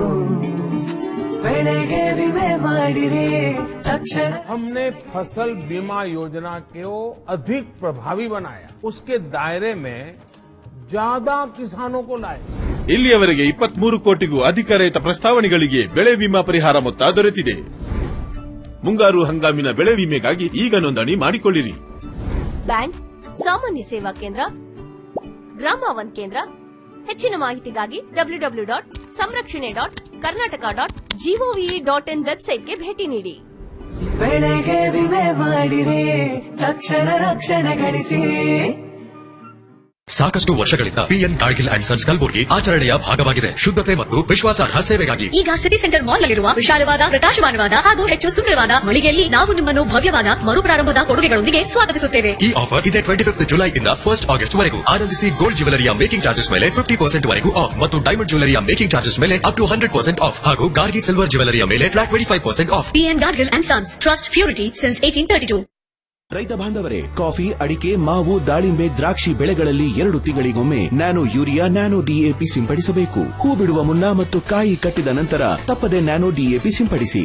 ಬೆಳೆಗೆ ವಿಮೆ ಮಾಡಿರಿ ತಕ್ಷಣ
हमने फसल बीमा योजना को अधिक प्रभावी बनाया उसके दायरे में ज्यादा किसानों को लाए
ಇಲ್ಲಿಯವರೆಗೆ ಇಪ್ಪತ್ಮೂರು ಕೋಟಿಗೂ ಅಧಿಕ ರೈತ ಪ್ರಸ್ತಾವನೆಗಳಿಗೆ ಬೆಳೆ ವಿಮಾ ಪರಿಹಾರ ಮೊತ್ತ ದೊರೆತಿದೆ ಮುಂಗಾರು ಹಂಗಾಮಿನ ಬೆಳೆ ವಿಮೆಗಾಗಿ ಈಗ ನೋಂದಣಿ ಮಾಡಿಕೊಳ್ಳಿರಿ
ಬ್ಯಾಂಕ್ ಸಾಮಾನ್ಯ ಸೇವಾ ಕೇಂದ್ರ ಗ್ರಾಮ ಒನ್ ಕೇಂದ್ರ ಹೆಚ್ಚಿನ ಮಾಹಿತಿಗಾಗಿ ಡಬ್ಲ್ಯೂ ಡಬ್ಲ್ಯೂ ಡಾಟ್ ಸಂರಕ್ಷಣೆ dot Karnataka dot GOV dot in ವೆಬ್ಸೈಟ್ಗೆ ಭೇಟಿ ನೀಡಿ
ಬೆಳೆಗೆ ವಿಮೆ ಮಾಡಿರಿ ತಕ್ಷಣ ರಕ್ಷಣೆ ಗಳಿಸಿ
ಸಾಕಷ್ಟು ವರ್ಷಗಳಿಂದ PN Kargil and sons Kalaburgi ಆಚರಣೆಯ ಭಾಗವಾಗಿದೆ ಶುದ್ಧತೆ ಮತ್ತು ವಿಶ್ವಾಸಾರ್ಹ ಸೇವೆಗಾಗಿ
ಈಗ ಸಿಟಿ ಸೆಂಟರ್ ಮಾಲ್ ನಲ್ಲಿರುವ ವಿಶಾಲವಾದ ಪ್ರಕಾಶಮಾನವಾದ ಹಾಗೂ ಹೆಚ್ಚು ಸುಂದರವಾದ ಮಳಿಗೆಯಲ್ಲಿ ನಾವು ನಿಮ್ಮನ್ನು ಭವ್ಯವಾದ ಮರುಪ್ರಾರಂಭದ ಕೊಡುಗೆಗಳೊಂದಿಗೆ ಸ್ವಾಗತಿಸುತ್ತೇವೆ
ಈ ಆಫರ್ ಇದೆ ಟ್ವೆಂಟಿ ಫಿಫ್ತ್ ಜುಲೈಯಿಂದ ಫಸ್ಟ್ ಆಗಸ್ಟ್ ವರೆಗೂ ಆನಂದಿಸಿ ಗೋಲ್ಡ್ ಜ್ಯುವೆಲರಿಯ ಮೇಕಿಂಗ್ ಚಾರ್ಜಸ್ ಮೇಲೆ ಫಿಫ್ಟಿ ಪರ್ಸೆಂಟ್ ವರೆಗೂ ಆಫ್ ಮತ್ತು ಡೈಮಂಡ್ ಜ್ಯುವೆಲರಿಯ ಮೇಕಿಂಗ್ ಚಾರ್ಜಸ್ ಮೇಲೆ up to hundred percent off ಹಾಗೂ ಗಾರ್ಗಿ ಸಿಲ್ವರ್ ಜ್ಯುವೆಲರಿಯ ಮೇಲೆ flat twenty five percent off
PN Kargil and sons trust purity since eighteen thirty two
ರೈತ ಬಾಂಧವರೇ ಕಾಫಿ ಅಡಿಕೆ ಮಾವು ದಾಳಿಂಬೆ ದ್ರಾಕ್ಷಿ ಬೆಳೆಗಳಲ್ಲಿ ಎರಡು ತಿಂಗಳಿಗೊಮ್ಮೆ ನ್ಯಾನೋ ಯೂರಿಯಾ ನ್ಯಾನೋ ಡಿಎಪಿ ಸಿಂಪಡಿಸಬೇಕು ಹೂ ಬಿಡುವ ಮುನ್ನ ಮತ್ತು ಕಾಯಿ ಕಟ್ಟಿದ ನಂತರ ತಪ್ಪದೆ ನ್ಯಾನೋ ಡಿಎಪಿ ಸಿಂಪಡಿಸಿ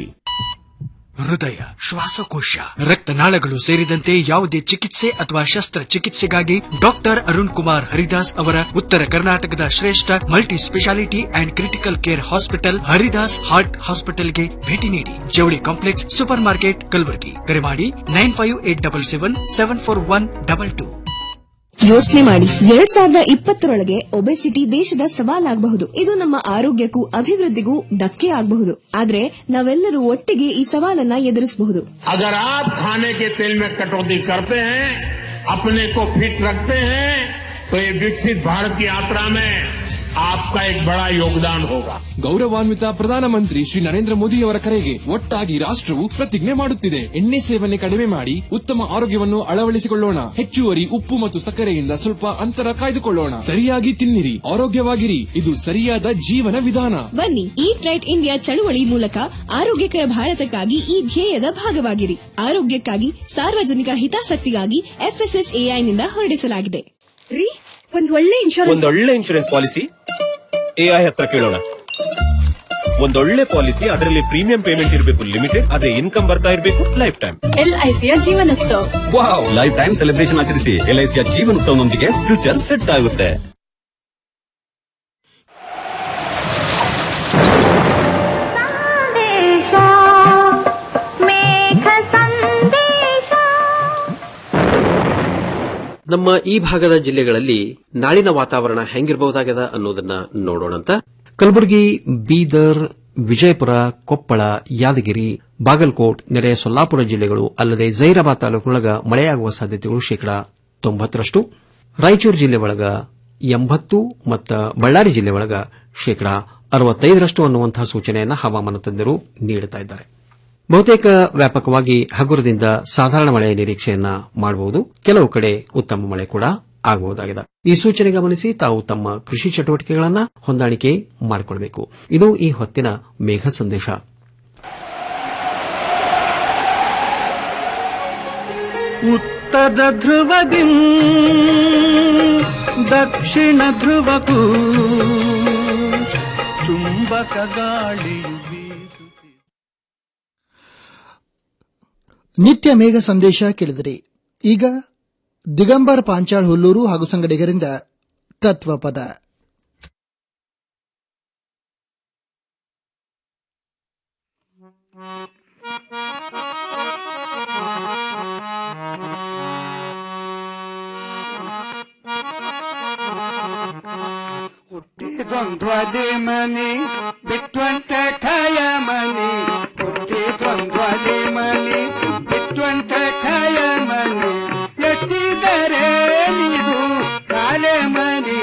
ಹೃದಯ ಶ್ವಾಸಕೋಶ ರಕ್ತನಾಳಗಳು ಸೇರಿದಂತೆ ಯಾವುದೇ ಚಿಕಿತ್ಸೆ ಅಥವಾ ಶಸ್ತ್ರಚಿಕಿತ್ಸೆಗಾಗಿ ಡಾಕ್ಟರ್ ಅರುಣ್ ಕುಮಾರ್ ಹರಿದಾಸ್ ಅವರ ಉತ್ತರ ಕರ್ನಾಟಕದ ಶ್ರೇಷ್ಠ multi speciality and critical care hospital Haridas heart ಹಾಸ್ಪಿಟಲ್ಗೆ ಭೇಟಿ ನೀಡಿ ಜವಳಿ ಕಾಂಪ್ಲೆಕ್ಸ್ ಸೂಪರ್ ಮಾರ್ಕೆಟ್ ಕಲಬುರಗಿ ಕರೆ ಮಾಡಿ nine five eight double seven seven four one double two
ಯೋಚನೆ ಮಾಡಿ ಎರಡ್ ಸಾವಿರದ ಇಪ್ಪತ್ತರೊಳಗೆ ಒಬೆಸಿಟಿ ದೇಶದ ಸವಾಲಾಗಬಹುದು ಇದು ನಮ್ಮ ಆರೋಗ್ಯಕ್ಕೂ ಅಭಿವೃದ್ಧಿಗೂ ಧಕ್ಕೆ ಆಗಬಹುದು ಆದ್ರೆ ನಾವೆಲ್ಲರೂ ಒಟ್ಟಿಗೆ ಈ ಸವಾಲನ್ನ ಎದುರಿಸಬಹುದು
अगर आप खाने के तेल में कटौती करते हैं अपने को फिट रखते हैं तो ये विकसित भारत की यात्रा में आपका एक बड़ा योगदान होगा
ಗೌರವಾನ್ವಿತ ಪ್ರಧಾನಮಂತ್ರಿ ಶ್ರೀ ನರೇಂದ್ರ ಮೋದಿಯವರ ಕರೆಗೆ ಒಟ್ಟಾಗಿ ರಾಷ್ಟ್ರವು ಪ್ರತಿಜ್ಞೆ ಮಾಡುತ್ತಿದೆ ಎಣ್ಣೆ ಸೇವನೆ ಕಡಿಮೆ ಮಾಡಿ ಉತ್ತಮ ಆರೋಗ್ಯವನ್ನು ಅಳವಡಿಸಿಕೊಳ್ಳೋಣ ಹೆಚ್ಚುವರಿ ಉಪ್ಪು ಮತ್ತು ಸಕ್ಕರೆಯಿಂದ ಸ್ವಲ್ಪ ಅಂತರ ಕಾಯ್ದುಕೊಳ್ಳೋಣ ಸರಿಯಾಗಿ ತಿನ್ನಿರಿ ಆರೋಗ್ಯವಾಗಿರಿ ಇದು ಸರಿಯಾದ ಜೀವನ ವಿಧಾನ
ಬನ್ನಿ ಈಟ್ ರೈಟ್ ಇಂಡಿಯಾ ಚಳುವಳಿ ಮೂಲಕ ಆರೋಗ್ಯಕರ ಭಾರತಕ್ಕಾಗಿ ಈ ಧ್ಯೇಯದ ಭಾಗವಾಗಿರಿ ಆರೋಗ್ಯಕ್ಕಾಗಿ ಸಾರ್ವಜನಿಕ ಹಿತಾಸಕ್ತಿಗಾಗಿ ಎಫ್ಎಸ್ಎಸ್ಎಐನಿಂದ ಹೊರಡಿಸಲಾಗಿದೆ
ರೀ ಒಂದ್ ಒಳ್ಳೆ ಇನ್ಶೂರೆನ್ಸ್
ಒಂದೊಳ್ಳೆ ಇನ್ಶೂರೆನ್ಸ್ ಪಾಲಿಸಿ ಎಐ ಹತ್ರ ಕೇಳೋಣ ಒಂದೊಳ್ಳೆ ಪಾಲಿಸಿ ಅದರಲ್ಲಿ ಪ್ರೀಮಿಯಂ ಪೇಮೆಂಟ್ ಇರಬೇಕು ಲಿಮಿಟೆಡ್ ಅದೇ ಇನ್ಕಮ್ ಬರ್ತಾ ಇರಬೇಕು ಲೈಫ್ ಟೈಮ್
ಎಲ್ಐಸಿಯ Jeevanotsava
wow life time celebration ಆಚರಿಸಿ ಎಲ್ಐಸಿಯ ಜೀವನೋತ್ಸವನೊಂದಿಗೆ ಫ್ಯೂಚರ್ ಸೆಟ್ ಆಗುತ್ತೆ
ನಮ್ಮ ಈ ಭಾಗದ ಜಿಲ್ಲೆಗಳಲ್ಲಿ ನಾಳಿನ ವಾತಾವರಣ ಹೆಂಗಿರಬಹುದಾಗದ ಅನ್ನೋದನ್ನ ನೋಡೋಣಂತ ಕಲಬುರಗಿ ಬೀದರ್ ವಿಜಯಪುರ ಕೊಪ್ಪಳ ಯಾದಗಿರಿ ಬಾಗಲಕೋಟ್ ನೆರೆಯ ಸೊಲ್ಲಾಪುರ ಜಿಲ್ಲೆಗಳು ಅಲ್ಲದೆ ಜೈರಾಬಾದ್ ತಾಲೂಕಿನೊಳಗ ಮಳೆಯಾಗುವ ಸಾಧ್ಯತೆಗಳು ಶೇಕಡಾ ತೊಂಬತ್ತರಷ್ಟು ರಾಯಚೂರು ಜಿಲ್ಲೆ ಒಳಗ ಎಂಬತ್ತು ಮತ್ತು ಬಳ್ಳಾರಿ ಜಿಲ್ಲೆ ಒಳಗ ಶೇಕಡಾ ಅರವತ್ತೈದರಷ್ಟು ಅನ್ನುವಂತಹ ಸೂಚನೆಯನ್ನು ಹವಾಮಾನ ತಜ್ಞರು ನೀಡುತ್ತಾ ಇದ್ದಾರೆ ಬಹುತೇಕ ವ್ಯಾಪಕವಾಗಿ ಹಗುರದಿಂದ ಸಾಧಾರಣ ಮಳೆಯ ನಿರೀಕ್ಷೆಯನ್ನ ಮಾಡಬಹುದು ಕೆಲವು ಕಡೆ ಉತ್ತಮ ಮಳೆ ಕೂಡ ಆಗಬಹುದಾಗಿದೆ ಈ ಸೂಚನೆ ಗಮನಿಸಿ ತಾವು ತಮ್ಮ ಕೃಷಿ ಚಟುವಟಿಕೆಗಳನ್ನ ಹೊಂದಾಣಿಕೆ ಮಾಡಿಕೊಳ್ಳಬೇಕು ಇದು ಈ ಹೊತ್ತಿನ ಮೇಘ ಸಂದೇಶ
ಉತ್ತರ ಧ್ರುವದಿ ದಕ್ಷಿಣ ಧ್ರುವಕ್ಕೂ ಚುಂಬಕ ಗಾಳಿಯು ಬೀಸುತ್ತಿದೆ
ನಿತ್ಯ ಮೇಘ ಸಂದೇಶ ಕೇಳಿದಿರಿ ಈಗ ದಿಗಂಬರ್ ಪಾಂಚಾಳ್ ಹುಲ್ಲೂರು ಹಾಗೂ ಸಂಗಡಿಗರಿಂದ ತತ್ವಪದ
ಹುಟ್ಟಿದೊಂದ್ವದೆ ಮನಿ ಬಿಟ್ವಂತೆ ಖಾಯ ಮನಿ ಹುಟ್ಟಿದೊಂದ್ವದೆ ಮನಿ ಬಿಟ್ವಂತೆ ಖಾಯ ಮನಿ ಎಷ್ಟಿದರೆ ನಿದು ಕಾಲೆ ಮನಿ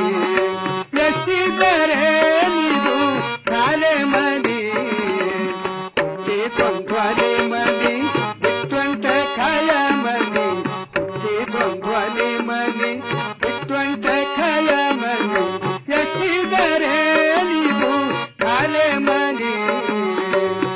ಎಷ್ಟಿದರೆ ನಿದು ಕಾಲೆ ಮನಿ ಹುಟ್ಟಿದೊಂದ್ವದೆ ಮನಿ ಬಿಟ್ವಂತೆ ಖಾಯ ಮನಿ ಹುಟ್ಟಿದೊಂದ್ವದೆ ಮನಿ ಬಿಟ್ವಂತೆ ಖಾಯ ಮನಿ ಎಷ್ಟಿದರೆ ನಿದು ಕಾಲೆ ಮನಿ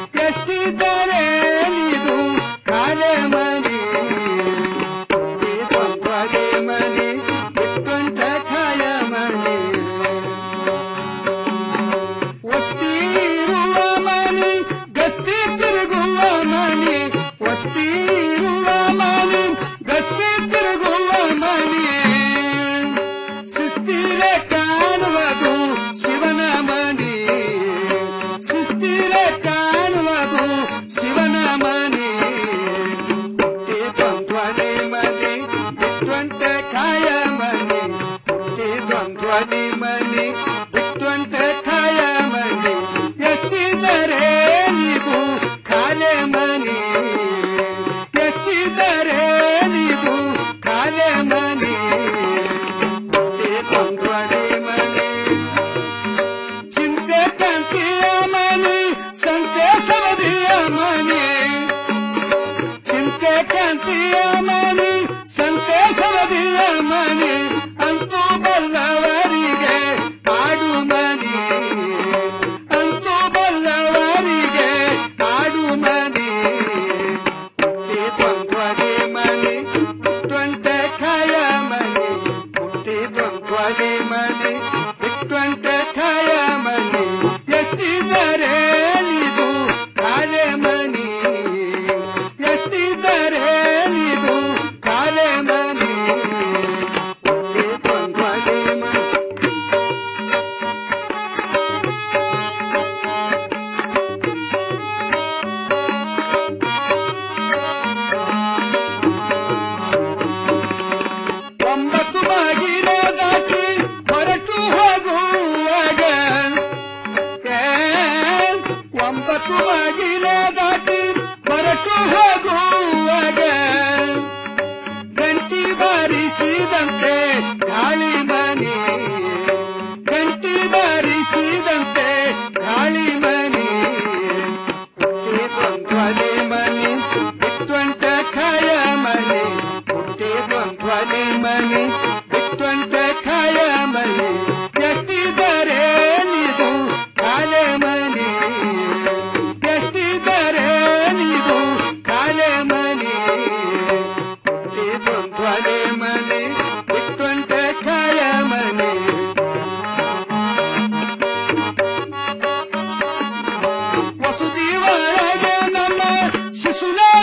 ಶಾಂತಿಯ ಮನೆ ಸಂತೇಶವದಿಯ ಮನೆ ಅಂತೂ ಬಲ್ಲವರಿಗೆ ಆಡು ಮನೆ ಅಂತೂ ಬಲ್ಲವರಿಗೆ ಆಡು ಮನೆ ಹುಟ್ಟಿ ದ್ವಂದ್ವದೆ ಮನೆ ಹುಟ್ಟುವಂತ ಖಾಯ ಮನೆ ಹುಟ್ಟಿ ದ್ವಂದ್ವದೆ ಮನೆ ಹುಟ್ಟುವಂತ ಖಾಯ ಮನೆ ಎತ್ತಿದರೆ ನಿದು ಕಾಲೆ ಮನೆ ಎತ್ತಿದರೆ ನಿದು ಕಾಲೆ ಮನೆ ಹುಟ್ಟಿ ದ್ವಂದ್ವದೆ ಮನೆ ಒಂಬತ್ತು ಬಾಗಿಲ ದಾಟಿ ಹೊರಟು ಹೋಗುವಾಗ ಏ, ಒಂಬತ್ತು ಬಾಗಿಲ ದಾಟಿ ಹೊರಟು ಹೋಗುವಾಗ ಗಂಟಿ ಬಾರಿಸಿದಂತೆ ಗಾಳಿ ಮನೆ ಗಂಟಿ ಬಾರಿಸಿದಂತೆ ಗಾಳಿ ಮನೆ ಹುಟ್ಟಿ ದ್ವಂದ್ವಲೆ ಮನೆ ಬಿಟ್ಟುವಂತ ಖಾಯ ಮನೆ ಹುಟ್ಟಿ ದ್ವಂದ್ವಲೆ